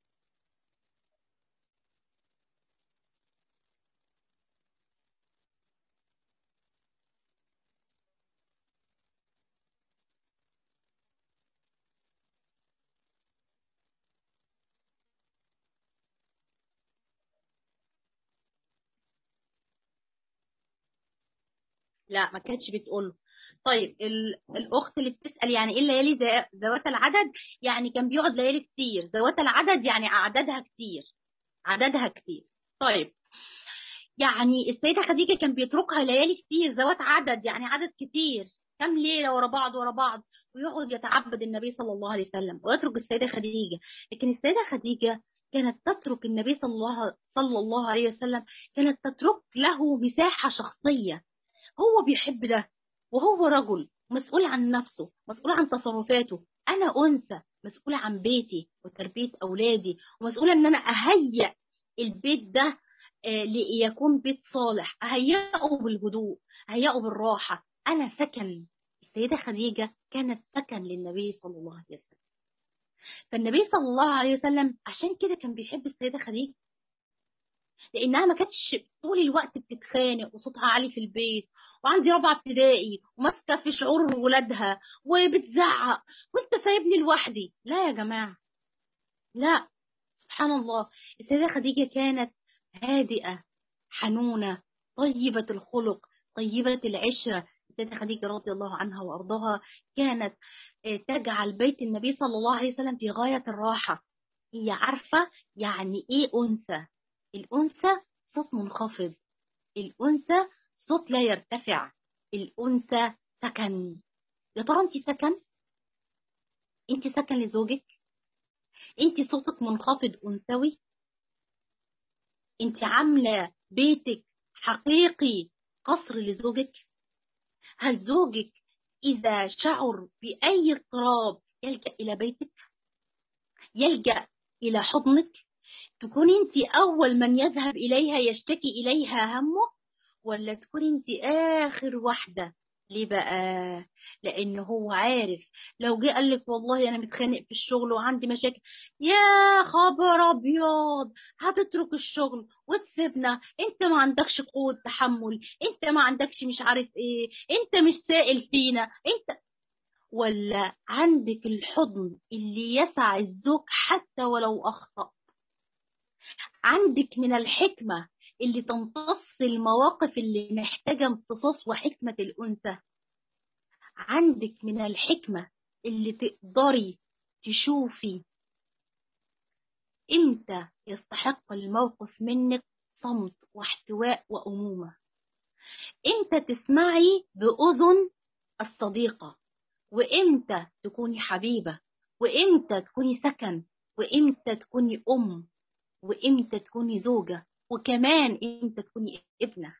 لا ما كانتش بتقوله طيب الاخت اللي بتسال يعني ايه الليالي ذوات العدد يعني كان بيقعد ليالي كتير ذوات العدد يعني اعدادها كتير عددها كتير طيب يعني السيده خديجه كان بيتركها ليالي كتير ذوات عدد يعني عدد كتير كم ليله ورا بعض ورا بعض ويقعد يتعبد النبي صلى الله عليه وسلم ويترك السيده خديجه لكن السيده خديجه كانت تترك النبي صلى الله صلى الله عليه وسلم كانت تترك له مساحة شخصية هو بيحب ده وهو رجل مسؤول عن نفسه مسؤول عن تصرفاته أنا أنثى مسؤولة عن بيتي وتربية أولادي ومسؤولة إن أنا أهيئ البيت ده ليكون بيت صالح أهيئه بالهدوء أهيئه بالراحة أنا سكن السيدة خديجة كانت سكن للنبي صلى الله عليه وسلم فالنبي صلى الله عليه وسلم عشان كده كان بيحب السيدة خديجة لانها ما كانتش طول الوقت بتتخانق وصوتها عالي في البيت وعندي رابعه ابتدائي وماسكه في شعور ولادها وبتزعق وانت سايبني لوحدي لا يا جماعه لا سبحان الله السيده خديجه كانت هادئه حنونه طيبه الخلق طيبه العشره السيده خديجه رضي الله عنها وارضاها كانت تجعل بيت النبي صلى الله عليه وسلم في غايه الراحه هي عارفه يعني ايه انثى الأنثى صوت منخفض الأنثى صوت لا يرتفع الأنثى سكن يا ترى أنت سكن؟ أنت سكن لزوجك؟ أنت صوتك منخفض أنثوي؟ أنت عاملة بيتك حقيقي قصر لزوجك؟ هل زوجك إذا شعر بأي اضطراب يلجأ إلى بيتك؟ يلجأ إلى حضنك؟ تكون انت اول من يذهب اليها يشتكي اليها همه ولا تكون انت اخر واحده ليه بقى لان هو عارف لو جه قال لك والله انا متخانق في الشغل وعندي مشاكل يا خبر ابيض هتترك الشغل وتسيبنا انت ما عندكش قوه تحمل انت ما عندكش مش عارف ايه انت مش سائل فينا انت ولا عندك الحضن اللي يسع الزوج حتى ولو اخطأ عندك من الحكمة اللي تمتص المواقف اللي محتاجة امتصاص وحكمة الأنثى عندك من الحكمة اللي تقدري تشوفي امتى يستحق الموقف منك صمت واحتواء وأمومة امتى تسمعي بأذن الصديقة وامتى تكوني حبيبة وامتى تكوني سكن وامتى تكوني أم وامتى تكوني زوجة وكمان امتى تكوني ابنة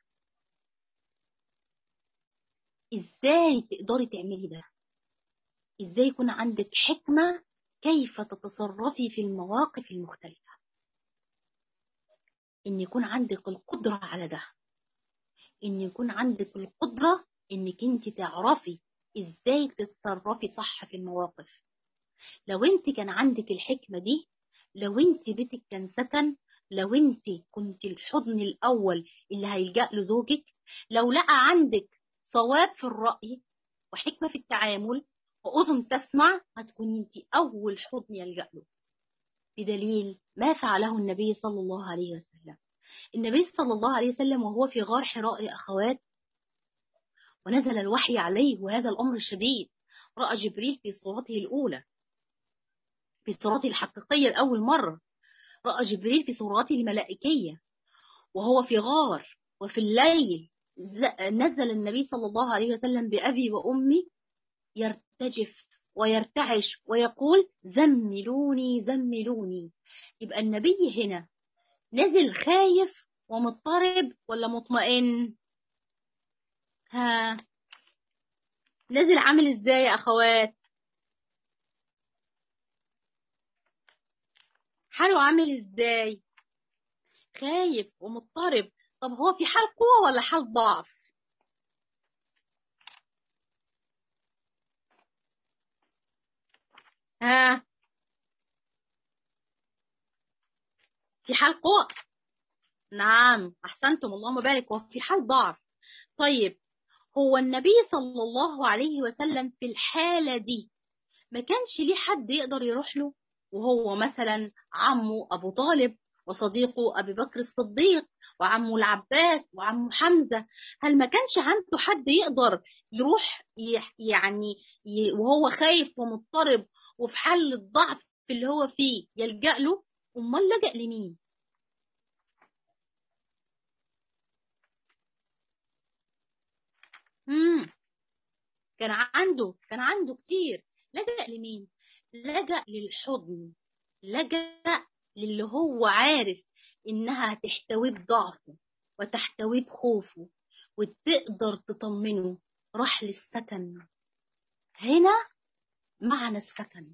ازاي تقدري تعملي ده ازاي يكون عندك حكمة كيف تتصرفي في المواقف المختلفة ان يكون عندك القدرة على ده ان يكون عندك القدرة انك انت تعرفي ازاي تتصرفي صح في المواقف لو انت كان عندك الحكمة دي لو انت بيتك كان سكن لو انت كنت الحضن الاول اللي هيلجأ له زوجك لو لقى عندك صواب في الرأي وحكمة في التعامل وأذن تسمع هتكوني انت أول حضن يلجأ له بدليل ما فعله النبي صلى الله عليه وسلم النبي صلى الله عليه وسلم وهو في غار حراء يا أخوات ونزل الوحي عليه وهذا الأمر الشديد رأى جبريل في صورته الأولى في صورته الحقيقية لأول مرة رأى جبريل في صورته الملائكية وهو في غار وفي الليل نزل النبي صلى الله عليه وسلم بأبي وأمي يرتجف ويرتعش ويقول زملوني زملوني يبقى النبي هنا نزل خايف ومضطرب ولا مطمئن ها نزل عامل ازاي يا اخوات حاله عامل ازاي خايف ومضطرب طب هو في حال قوة ولا حال ضعف ها في حال قوة نعم أحسنتم اللهم بارك وفي حال ضعف طيب هو النبي صلى الله عليه وسلم في الحالة دي ما كانش ليه حد يقدر يروح له وهو مثلا عمه أبو طالب وصديقه أبي بكر الصديق وعمه العباس وعمه حمزة هل ما كانش عنده حد يقدر يروح يعني وهو خايف ومضطرب وفي حال الضعف اللي هو فيه يلجأ له أمال لجأ لمين مم. كان عنده كان عنده كتير لجأ لمين لجأ للحضن لجأ للي هو عارف إنها تحتويه بضعفه وتحتويه بخوفه وتقدر تطمنه راح للسكن هنا معنى السكن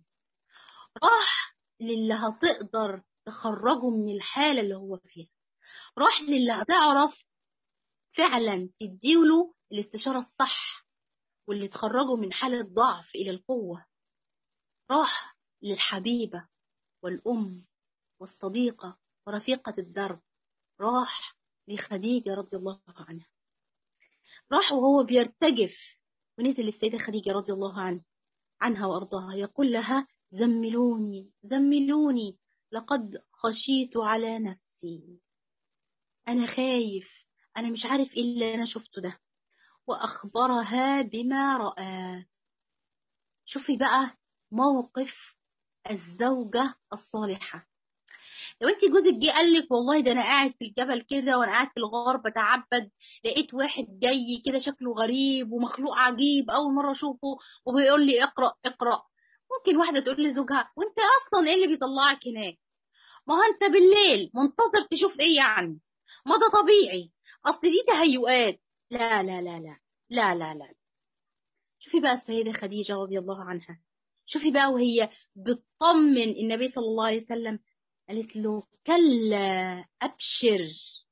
راح للي هتقدر تخرجه من الحالة اللي هو فيها راح للي هتعرف فعلا تديله الاستشارة الصح واللي تخرجه من حالة ضعف إلى القوة راح للحبيبة والأم والصديقة ورفيقة الدرب راح لخديجة رضي الله عنها راح وهو بيرتجف ونزل السيدة خديجة رضي الله عنها عنها وأرضاها يقول لها زملوني زملوني لقد خشيت على نفسي أنا خايف أنا مش عارف إيه اللي أنا شفته ده وأخبرها بما رأى شوفي بقى موقف الزوجة الصالحة لو انت جوزك جه قال لك والله ده انا قاعد في الجبل كده وانا قاعد في الغار بتعبد لقيت واحد جاي كده شكله غريب ومخلوق عجيب اول مره اشوفه وبيقول لي اقرا اقرا ممكن واحده تقول لزوجها وانت اصلا ايه اللي بيطلعك هناك ما هو انت بالليل منتظر تشوف ايه يعني ما ده طبيعي اصل دي تهيؤات لا لا لا لا لا لا لا شوفي بقى السيدة خديجة رضي الله عنها شوفي بقى وهي بتطمن النبي صلى الله عليه وسلم قالت له كلا أبشر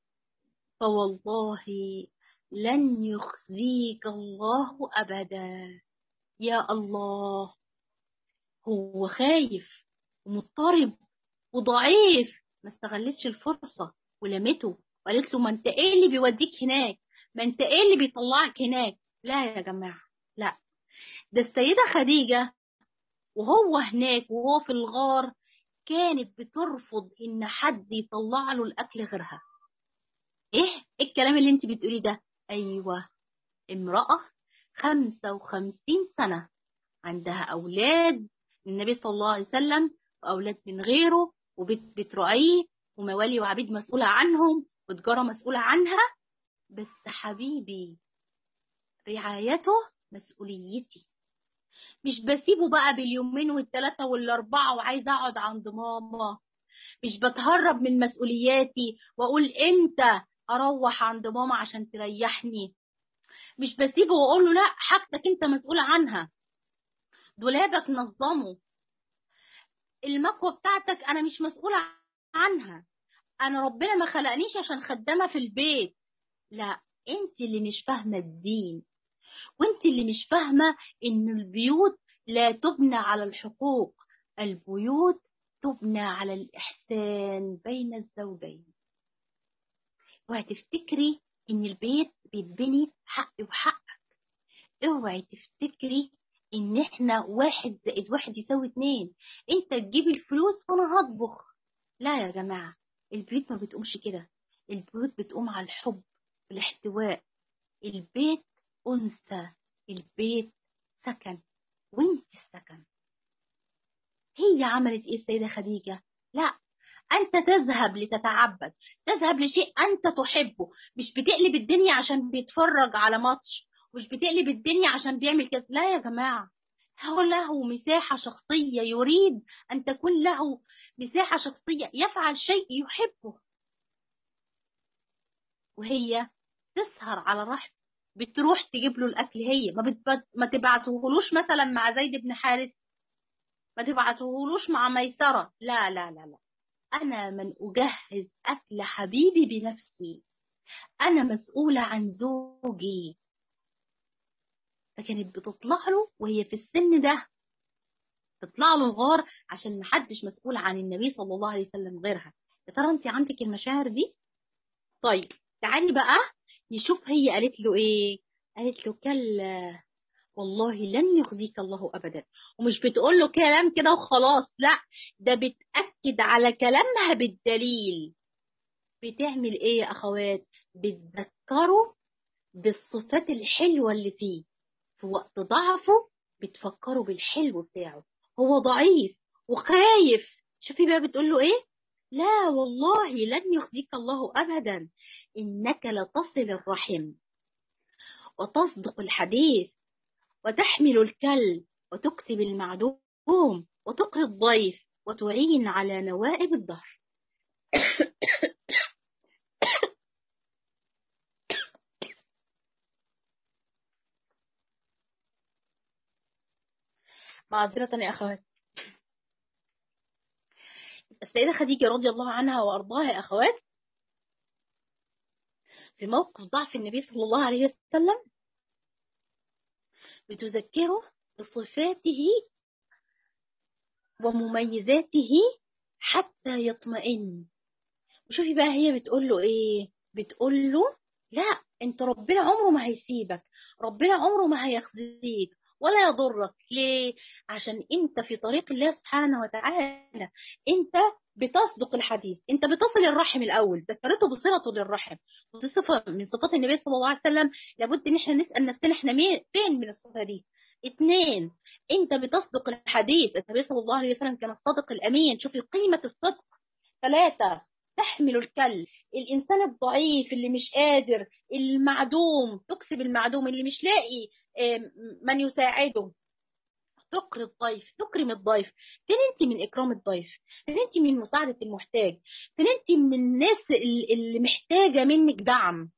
فوالله لن يخزيك الله أبدا يا الله هو خايف ومضطرب وضعيف ما استغلتش الفرصة ولمته وقالت له ما انت ايه اللي بيوديك هناك ما انت ايه اللي بيطلعك هناك لا يا جماعة لا ده السيدة خديجة وهو هناك وهو في الغار كانت بترفض ان حد يطلع له الاكل غيرها ايه الكلام اللي انت بتقوليه ده ايوه امرأة خمسة وخمسين سنة عندها اولاد النبي صلى الله عليه وسلم واولاد من غيره وبيت بتراعيه وموالي وعبيد مسؤولة عنهم وتجارة مسؤولة عنها بس حبيبي رعايته مسؤوليتي مش بسيبه بقى باليومين والثلاثة والأربعة وعايزة أقعد عند ماما مش بتهرب من مسؤولياتي وأقول إمتى أروح عند ماما عشان تريحني مش بسيبه وأقول له لا حاجتك أنت مسؤولة عنها دولابك نظمه المكوة بتاعتك أنا مش مسؤولة عنها أنا ربنا ما خلقنيش عشان خدامة في البيت لا أنت اللي مش فاهمة الدين وانت اللي مش فاهمة ان البيوت لا تبنى على الحقوق البيوت تبنى على الإحسان بين الزوجين اوعي تفتكري ان البيت بيتبني حق وحقك اوعي تفتكري ان احنا واحد زائد واحد يساوي اتنين انت تجيب الفلوس وانا هطبخ لا يا جماعة البيوت ما بتقومش كده البيوت بتقوم على الحب والاحتواء البيت أنثى البيت سكن وانت السكن هي عملت ايه السيدة خديجة لا أنت تذهب لتتعبد تذهب لشيء أنت تحبه مش بتقلب الدنيا عشان بيتفرج على ماتش مش بتقلب الدنيا عشان بيعمل كذا لا يا جماعة هو له مساحة شخصية يريد أن تكون له مساحة شخصية يفعل شيء يحبه وهي تسهر على راحته بتروح تجيب له الاكل هي ما بتبت... ما تبعتهولوش مثلا مع زيد بن حارث ما تبعتهولوش مع ميسرة لا لا لا لا انا من اجهز اكل حبيبي بنفسي انا مسؤولة عن زوجي فكانت بتطلع له وهي في السن ده تطلع له الغار عشان محدش مسؤول عن النبي صلى الله عليه وسلم غيرها يا ترى انت عندك المشاعر دي طيب تعالي بقى نشوف هي قالت له ايه قالت له كلا والله لن يخزيك الله ابدا ومش بتقول له كلام كده وخلاص لا ده بتاكد على كلامها بالدليل بتعمل ايه يا اخوات بتذكره بالصفات الحلوه اللي فيه في وقت ضعفه بتفكره بالحلو بتاعه هو ضعيف وخايف شوفي بقى بتقول له ايه لا والله لن يخزيك الله أبدا إنك لتصل الرحم وتصدق الحديث وتحمل الكل وتكتب المعدوم وتقري الضيف وتعين على نوائب الدهر معذرة يا أخوات السيدة خديجة رضي الله عنها وأرضاها يا أخوات في موقف ضعف النبي صلى الله عليه وسلم بتذكره بصفاته ومميزاته حتى يطمئن وشوفي بقى هي بتقول له ايه بتقول له لا انت ربنا عمره ما هيسيبك ربنا عمره ما هيخزيك ولا يضرك ليه عشان انت في طريق الله سبحانه وتعالى انت بتصدق الحديث انت بتصل الرحم الاول ذكرته بصلته للرحم ودي صفه من صفات النبي صلى الله عليه وسلم لابد ان احنا نسال نفسنا احنا مين فين من الصفه دي اثنين انت بتصدق الحديث النبي صلى الله عليه وسلم كان الصادق الامين شوفي قيمه الصدق ثلاثه تحمل الكل الانسان الضعيف اللي مش قادر المعدوم تكسب المعدوم اللي مش لاقي من يساعده تكرم الضيف تكرم الضيف فين انت من اكرام الضيف فين انت من مساعده المحتاج فين انت من الناس اللي محتاجه منك دعم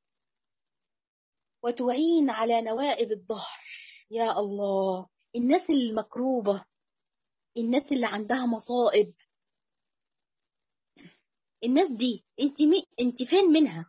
وتعين على نوائب الظهر يا الله الناس المكروبه الناس اللي عندها مصائب الناس دي انت مي... انت فين منها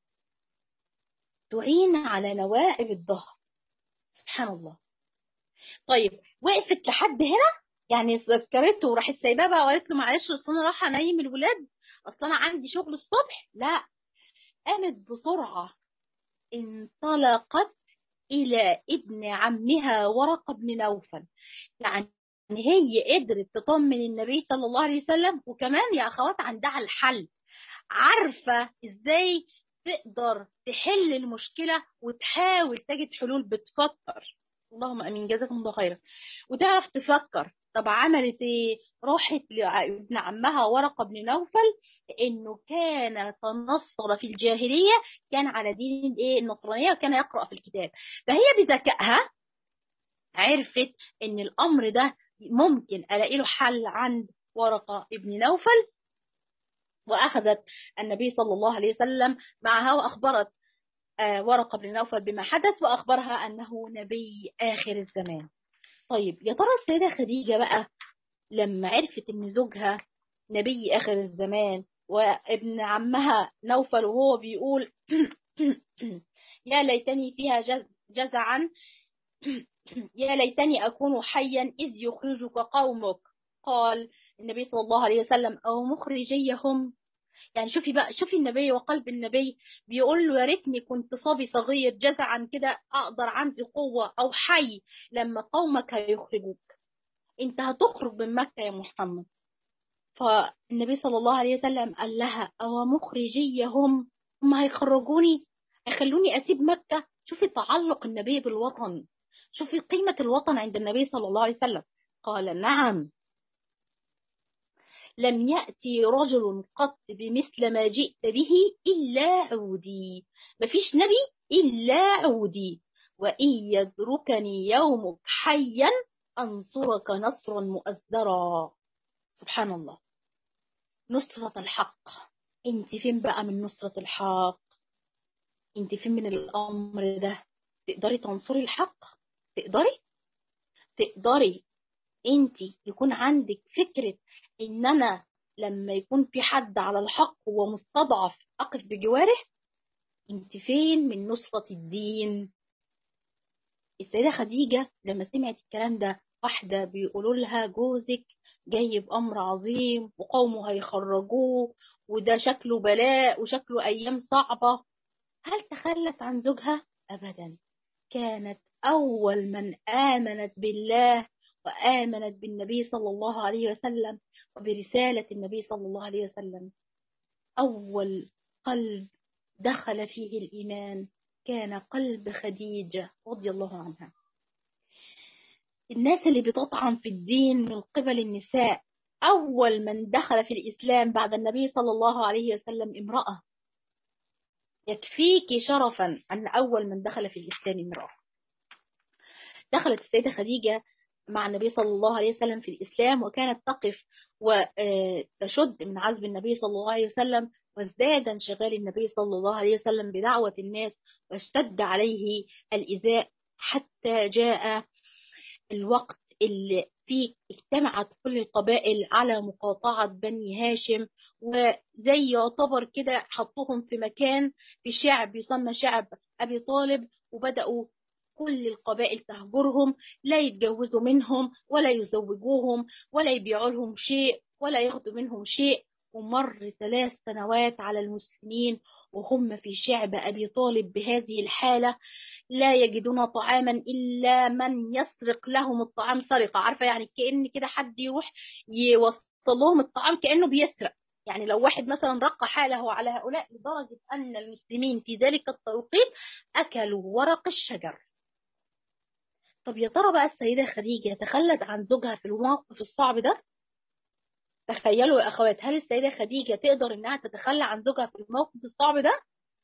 تعين على نوائب الظهر سبحان الله طيب وقفت لحد هنا يعني ذكرته وراحت سايباه بقى وقالت له معلش اصل انا رايحه انيم الولاد اصل انا عندي شغل الصبح لا قامت بسرعه انطلقت الى ابن عمها ورقه بن نوفل يعني هي قدرت تطمن النبي صلى الله عليه وسلم وكمان يا اخوات عندها الحل عارفه ازاي تقدر تحل المشكله وتحاول تجد حلول بتفكر اللهم امين جزاكم الله خيرا وتعرف تفكر طب عملت ايه راحت لابن عمها ورقه بن نوفل انه كان تنصر في الجاهليه كان على دين الايه النصرانيه وكان يقرا في الكتاب فهي بذكائها عرفت ان الامر ده ممكن الاقي له حل عند ورقه ابن نوفل واخذت النبي صلى الله عليه وسلم معها واخبرت ورقة بن نوفل بما حدث وأخبرها أنه نبي آخر الزمان طيب يا ترى السيدة خديجة بقى لما عرفت أن زوجها نبي آخر الزمان وابن عمها نوفل وهو بيقول يا ليتني فيها جز جزعا يا ليتني أكون حيا إذ يخرجك قومك قال النبي صلى الله عليه وسلم أو مخرجيهم يعني شوفي بقى شوفي النبي وقلب النبي بيقول له يا ريتني كنت صبي صغير جزعا كده اقدر عندي قوه او حي لما قومك هيخرجوك انت هتخرج من مكه يا محمد فالنبي صلى الله عليه وسلم قال لها او مخرجيهم هم هيخرجوني هيخلوني اسيب مكه شوفي تعلق النبي بالوطن شوفي قيمه الوطن عند النبي صلى الله عليه وسلم قال نعم لم يأتي رجل قط بمثل ما جئت به إلا عودي مفيش نبي إلا عودي وإن يدركني يومك حيا أنصرك نصرا مؤزرا سبحان الله نصرة الحق انت فين بقى من نصرة الحق انت فين من الأمر ده تقدري تنصري الحق تقدري تقدري انت يكون عندك فكرة ان انا لما يكون في حد على الحق ومستضعف اقف بجواره انت فين من نصرة الدين السيدة خديجة لما سمعت الكلام ده واحدة بيقولوا لها جوزك جاي بأمر عظيم وقومه هيخرجوه وده شكله بلاء وشكله أيام صعبة هل تخلت عن زوجها؟ أبدا كانت أول من آمنت بالله وآمنت بالنبي صلى الله عليه وسلم وبرسالة النبي صلى الله عليه وسلم أول قلب دخل فيه الإيمان كان قلب خديجة رضي الله عنها الناس اللي بتطعن في الدين من قبل النساء أول من دخل في الإسلام بعد النبي صلى الله عليه وسلم امرأة يكفيك شرفا أن أول من دخل في الإسلام امرأة دخلت السيدة خديجة مع النبي صلى الله عليه وسلم في الإسلام وكانت تقف وتشد من عزب النبي صلى الله عليه وسلم وازداد انشغال النبي صلى الله عليه وسلم بدعوة الناس واشتد عليه الإيذاء حتى جاء الوقت اللي فيه اجتمعت كل القبائل على مقاطعة بني هاشم وزي يعتبر كده حطوهم في مكان في شعب يسمى شعب أبي طالب وبدأوا كل القبائل تهجرهم لا يتجوزوا منهم ولا يزوجوهم ولا يبيعوا لهم شيء ولا ياخدوا منهم شيء ومر ثلاث سنوات على المسلمين وهم في شعب أبي طالب بهذه الحالة لا يجدون طعاما إلا من يسرق لهم الطعام سرقة عارفة يعني كأن كده حد يروح يوصل لهم الطعام كأنه بيسرق يعني لو واحد مثلا رق حاله على هؤلاء لدرجة أن المسلمين في ذلك التوقيت أكلوا ورق الشجر طب يا ترى بقى السيدة خديجة تخلت عن زوجها في الموقف الصعب ده تخيلوا يا أخوات هل السيدة خديجة تقدر إنها تتخلى عن زوجها في الموقف الصعب ده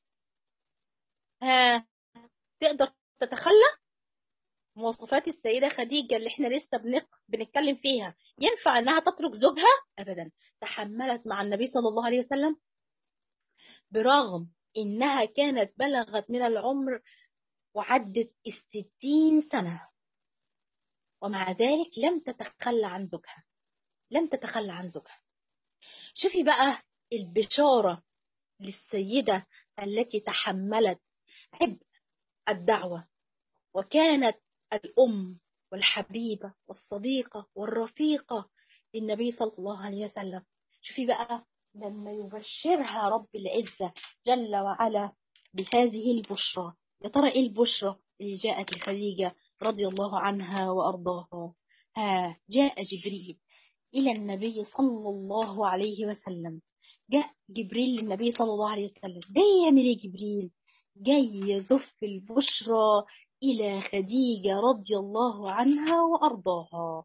ها تقدر تتخلى مواصفات السيدة خديجة اللي احنا لسه بنق... بنتكلم فيها ينفع انها تترك زوجها ابدا تحملت مع النبي صلى الله عليه وسلم برغم انها كانت بلغت من العمر وعدت الستين سنة ومع ذلك لم تتخلى عن زوجها لم تتخلى عن زوجها شوفي بقى البشارة للسيدة التي تحملت عبء الدعوة وكانت الأم والحبيبة والصديقة والرفيقة للنبي صلى الله عليه وسلم شوفي بقى لما يبشرها رب العزة جل وعلا بهذه البشرى يا ترى ايه البشرى اللي جاءت لخديجة رضي الله عنها وأرضاها ها جاء جبريل إلى النبي صلى الله عليه وسلم جاء جبريل للنبي صلى الله عليه وسلم جاي يعمل ايه جبريل جاي يزف البشرى إلى خديجة رضي الله عنها وأرضاها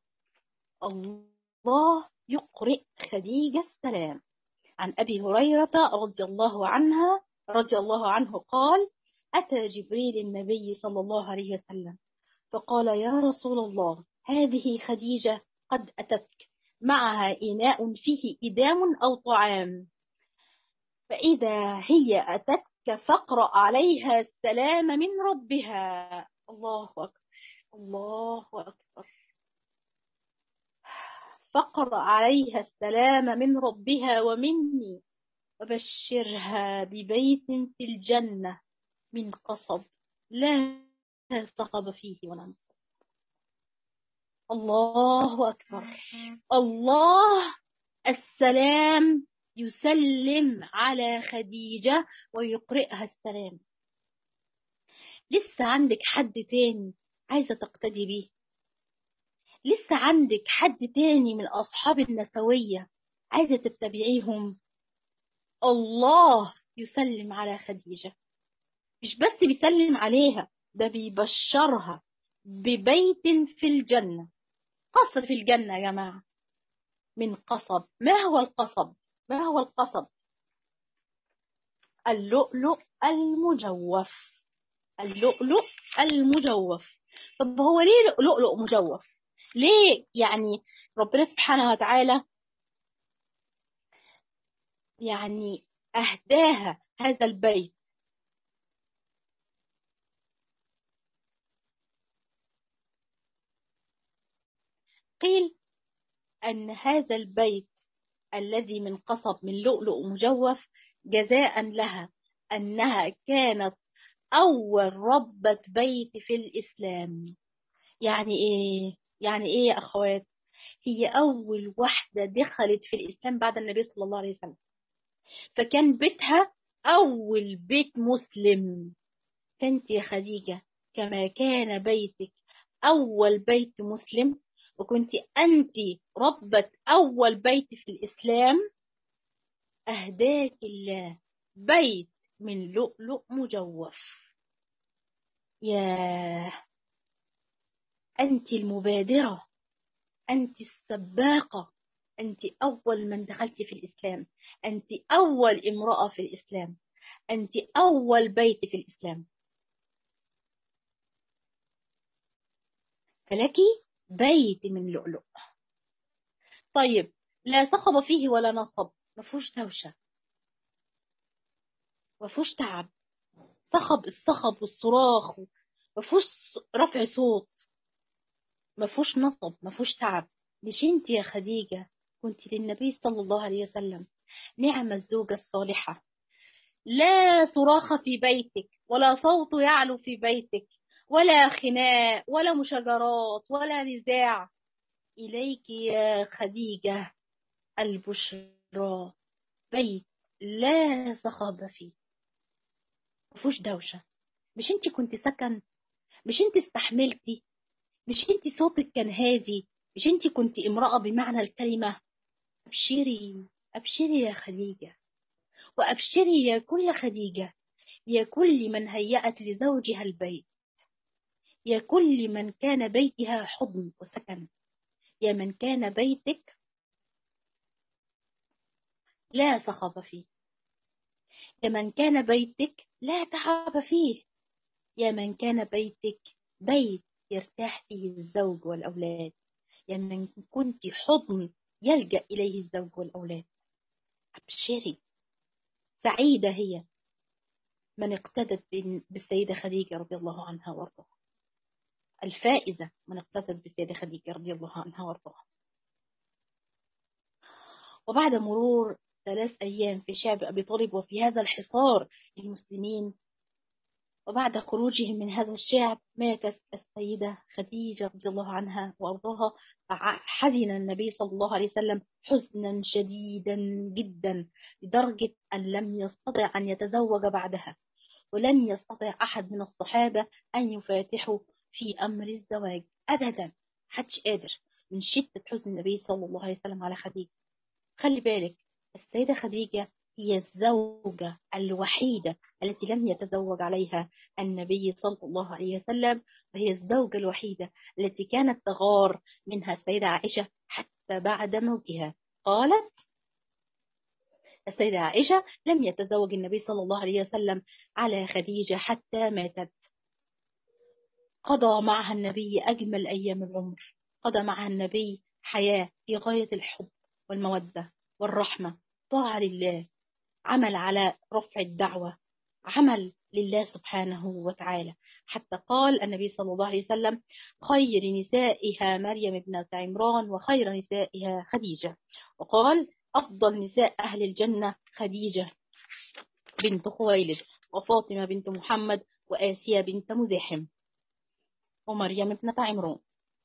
الله يقرئ خديجة السلام عن أبي هريرة رضي الله عنها رضي الله عنه قال أتى جبريل النبي صلى الله عليه وسلم فقال يا رسول الله هذه خديجة قد أتتك معها إناء فيه إدام أو طعام فإذا هي أتتك فاقرأ عليها السلام من ربها الله أكبر الله أكبر فاقرأ عليها السلام من ربها ومني وبشرها ببيت في الجنة من قصب لا صخب فيه ولا نصب الله أكبر الله السلام يسلم على خديجة ويقرئها السلام لسه عندك حد تاني عايزة تقتدي بيه لسه عندك حد تاني من أصحاب النسوية عايزة تتبعيهم الله يسلم على خديجة مش بس بيسلم عليها ده بيبشرها ببيت في الجنة قصر في الجنة يا جماعة من قصب ما هو القصب ما هو القصب اللؤلؤ المجوف اللؤلؤ المجوف طب هو ليه لؤلؤ مجوف ليه يعني ربنا سبحانه وتعالى يعني أهداها هذا البيت قيل أن هذا البيت الذي من قصب من لؤلؤ مجوف جزاء لها أنها كانت أول ربة بيت في الإسلام يعني إيه؟ يعني إيه يا أخوات؟ هي أول واحدة دخلت في الإسلام بعد النبي صلى الله عليه وسلم فكان بيتها أول بيت مسلم فأنت يا خديجة كما كان بيتك أول بيت مسلم وكنت أنت ربة أول بيت في الإسلام أهداك الله بيت من لؤلؤ مجوف يا أنت المبادرة أنت السباقة أنت أول من دخلت في الإسلام أنت أول امرأة في الإسلام أنت أول بيت في الإسلام فلك بيت من لؤلؤ طيب لا صخب فيه ولا نصب ما فيهوش دوشة ما فيهوش تعب صخب الصخب والصراخ ما فيهوش رفع صوت ما فيهوش نصب ما فيهوش تعب مش انت يا خديجة كنت للنبي صلى الله عليه وسلم نعم الزوجة الصالحة لا صراخ في بيتك ولا صوت يعلو في بيتك ولا خناق ولا مشاجرات ولا نزاع إليك يا خديجة البشرى بيت لا صخب فيه مفيهوش دوشة مش انت كنت سكن مش انت استحملتي مش انت صوتك كان هادي مش انت كنت امرأة بمعنى الكلمة ابشري ابشري يا خديجة وابشري يا كل خديجة يا كل من هيأت لزوجها البيت يا كل من كان بيتها حضن وسكن يا من كان بيتك لا صخب فيه يا من كان بيتك لا تعب فيه يا من كان بيتك بيت يرتاح فيه الزوج والأولاد يا من كنت حضن يلجأ إليه الزوج والأولاد أبشري سعيدة هي من اقتدت بالسيدة خديجة رضي الله عنها وارضاها الفائزة من اقتدت بالسيدة خديجة رضي الله عنها وارضاها وبعد مرور ثلاث أيام في شعب أبي طالب وفي هذا الحصار للمسلمين وبعد خروجهم من هذا الشعب ماتت السيدة خديجة رضي الله عنها وأرضاها حزن النبي صلى الله عليه وسلم حزنا شديدا جدا لدرجة أن لم يستطع أن يتزوج بعدها ولم يستطع أحد من الصحابة أن يفاتحوا في أمر الزواج أبدا حدش قادر من شدة حزن النبي صلى الله عليه وسلم على خديجة خلي بالك السيدة خديجة هي الزوجة الوحيدة التي لم يتزوج عليها النبي صلى الله عليه وسلم وهي الزوجة الوحيدة التي كانت تغار منها السيدة عائشة حتى بعد موتها قالت السيدة عائشة لم يتزوج النبي صلى الله عليه وسلم على خديجة حتى ماتت قضى معها النبي أجمل أيام العمر قضى معها النبي حياة في غاية الحب والمودة والرحمة طاعة لله عمل على رفع الدعوة عمل لله سبحانه وتعالى حتى قال النبي صلى الله عليه وسلم خير نسائها مريم ابنة عمران وخير نسائها خديجة وقال أفضل نساء أهل الجنة خديجة بنت خويلد وفاطمة بنت محمد وآسيا بنت مزاحم ومريم ابنة عمران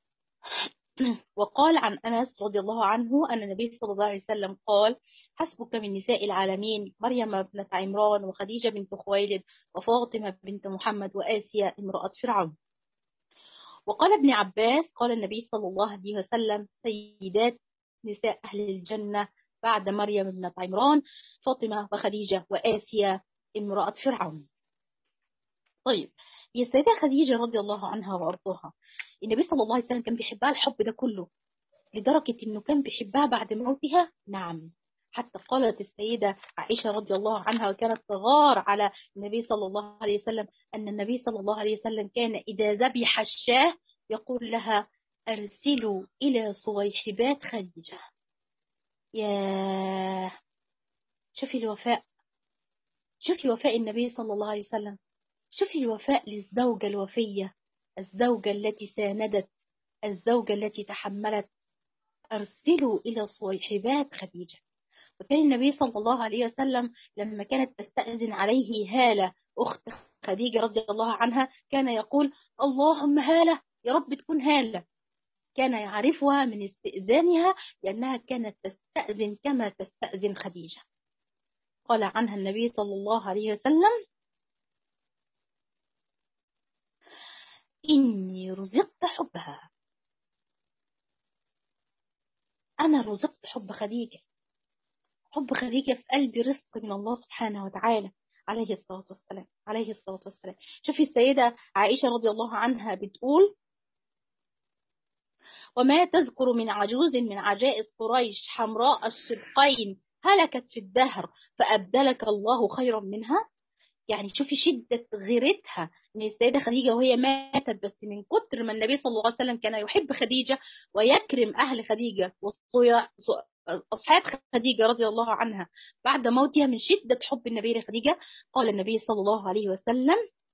وقال عن أنس رضي الله عنه أن النبي صلى الله عليه وسلم قال حسبك من نساء العالمين مريم ابنة عمران وخديجة بنت خويلد وفاطمة بنت محمد وآسيا امرأة فرعون وقال ابن عباس قال النبي صلى الله عليه وسلم سيدات نساء أهل الجنة بعد مريم ابنة عمران فاطمة وخديجة وآسيا امرأة فرعون طيب هي السيدة خديجة رضي الله عنها وأرضاها النبي صلى الله عليه وسلم كان بيحبها الحب ده كله لدرجة انه كان بيحبها بعد موتها نعم حتى قالت السيدة عائشة رضي الله عنها وكانت تغار على النبي صلى الله عليه وسلم أن النبي صلى الله عليه وسلم كان إذا ذبح الشاه يقول لها أرسلوا إلى صويحبات خديجة يا شوفي الوفاء شوفي وفاء النبي صلى الله عليه وسلم شوفي الوفاء للزوجة الوفية الزوجة التي ساندت الزوجة التي تحملت أرسلوا إلى صويحبات خديجة وكان النبي صلى الله عليه وسلم لما كانت تستأذن عليه هالة أخت خديجة رضي الله عنها كان يقول اللهم هالة يا رب تكون هالة كان يعرفها من استئذانها لأنها كانت تستأذن كما تستأذن خديجة قال عنها النبي صلى الله عليه وسلم إني رزقت حبها أنا رزقت حب خديجة حب خديجة في قلبي رزق من الله سبحانه وتعالى عليه الصلاة والسلام عليه الصلاة والسلام شوفي السيدة عائشة رضي الله عنها بتقول وما تذكر من عجوز من عجائز قريش حمراء الصدقين هلكت في الدهر فأبدلك الله خيرا منها يعني شوفي شدة غيرتها ان السيده خديجه وهي ماتت بس من كتر ما النبي صلى الله عليه وسلم كان يحب خديجه ويكرم اهل خديجه اصحاب خديجه رضي الله عنها بعد موتها من شده حب النبي لخديجه قال النبي صلى الله عليه وسلم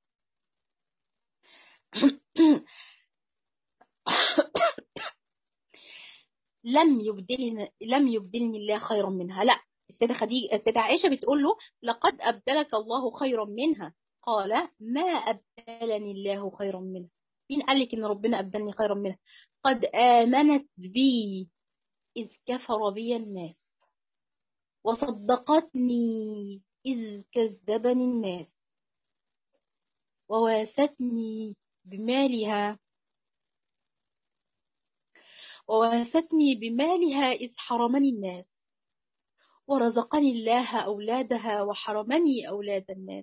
لم يبدلني لم يبدلني الله خيرا منها لا السيدة خديجة السيدة عائشة بتقول له لقد أبدلك الله خيرا منها قال ما أبدلني الله خيرا منها مين قال لك إن ربنا أبدلني خيرا منها قد آمنت بي إذ كفر بي الناس وصدقتني إذ كذبني الناس وواستني بمالها وواستني بمالها إذ حرمني الناس ورزقني الله أولادها وحرمني أولاد الناس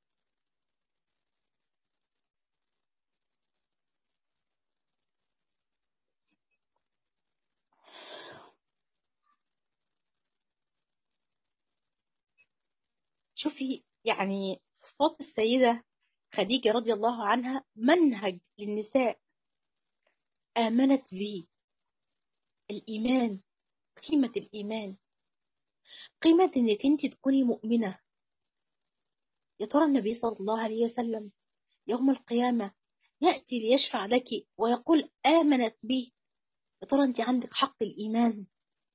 شوفي يعني صفات السيدة خديجة رضي الله عنها منهج للنساء آمنت به الإيمان قيمة الإيمان قيمة إنك أنت تكوني مؤمنة يا ترى النبي صلى الله عليه وسلم يوم القيامة يأتي ليشفع لك ويقول آمنت به يا ترى أنت عندك حق الإيمان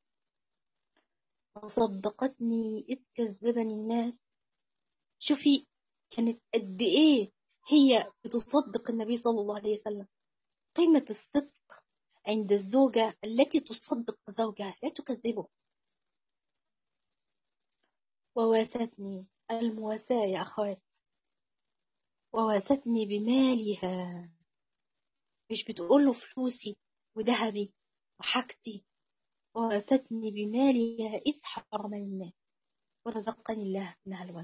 وصدقتني إذ كذبني الناس شوفي كانت قد إيه هي بتصدق النبي صلى الله عليه وسلم قيمة الصدق عند الزوجة التي تصدق زوجها لا تكذبه وواستني المواساة يا أخوات وواستني بمالها مش بتقول له فلوسي وذهبي وحاجتي وواستني بمالها إذ حرمني الناس ورزقني الله منها الولد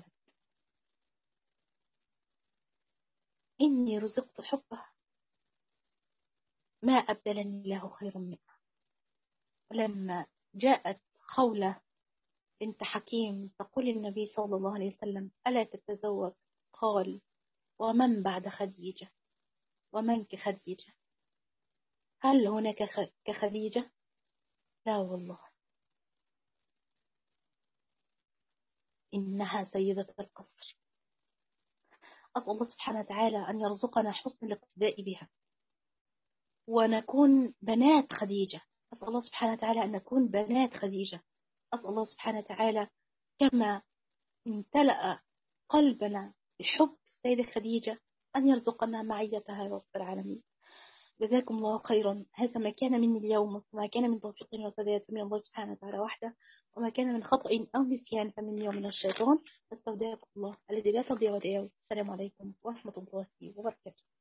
إني رزقت حبها ما أبدلني الله خيرا منها ولما جاءت خولة بنت حكيم تقول النبي صلى الله عليه وسلم ألا تتزوج قال ومن بعد خديجة ومن كخديجة هل هناك كخديجة لا والله إنها سيدة القصر أسأل الله سبحانه وتعالى أن يرزقنا حسن الاقتداء بها ونكون بنات خديجة أسأل الله سبحانه وتعالى أن نكون بنات خديجة أسأل الله سبحانه وتعالى كما امتلأ قلبنا بحب السيدة خديجة أن يرزقنا معيتها يا رب العالمين جزاكم الله خيرا هذا ما كان مني اليوم وما كان من توفيق وسداد فمن الله سبحانه وتعالى وحده وما كان من خطأ أو نسيان فمني ومن الشيطان فاستودعكم الله الذي لا تضيع ودائعه السلام عليكم ورحمة الله وبركاته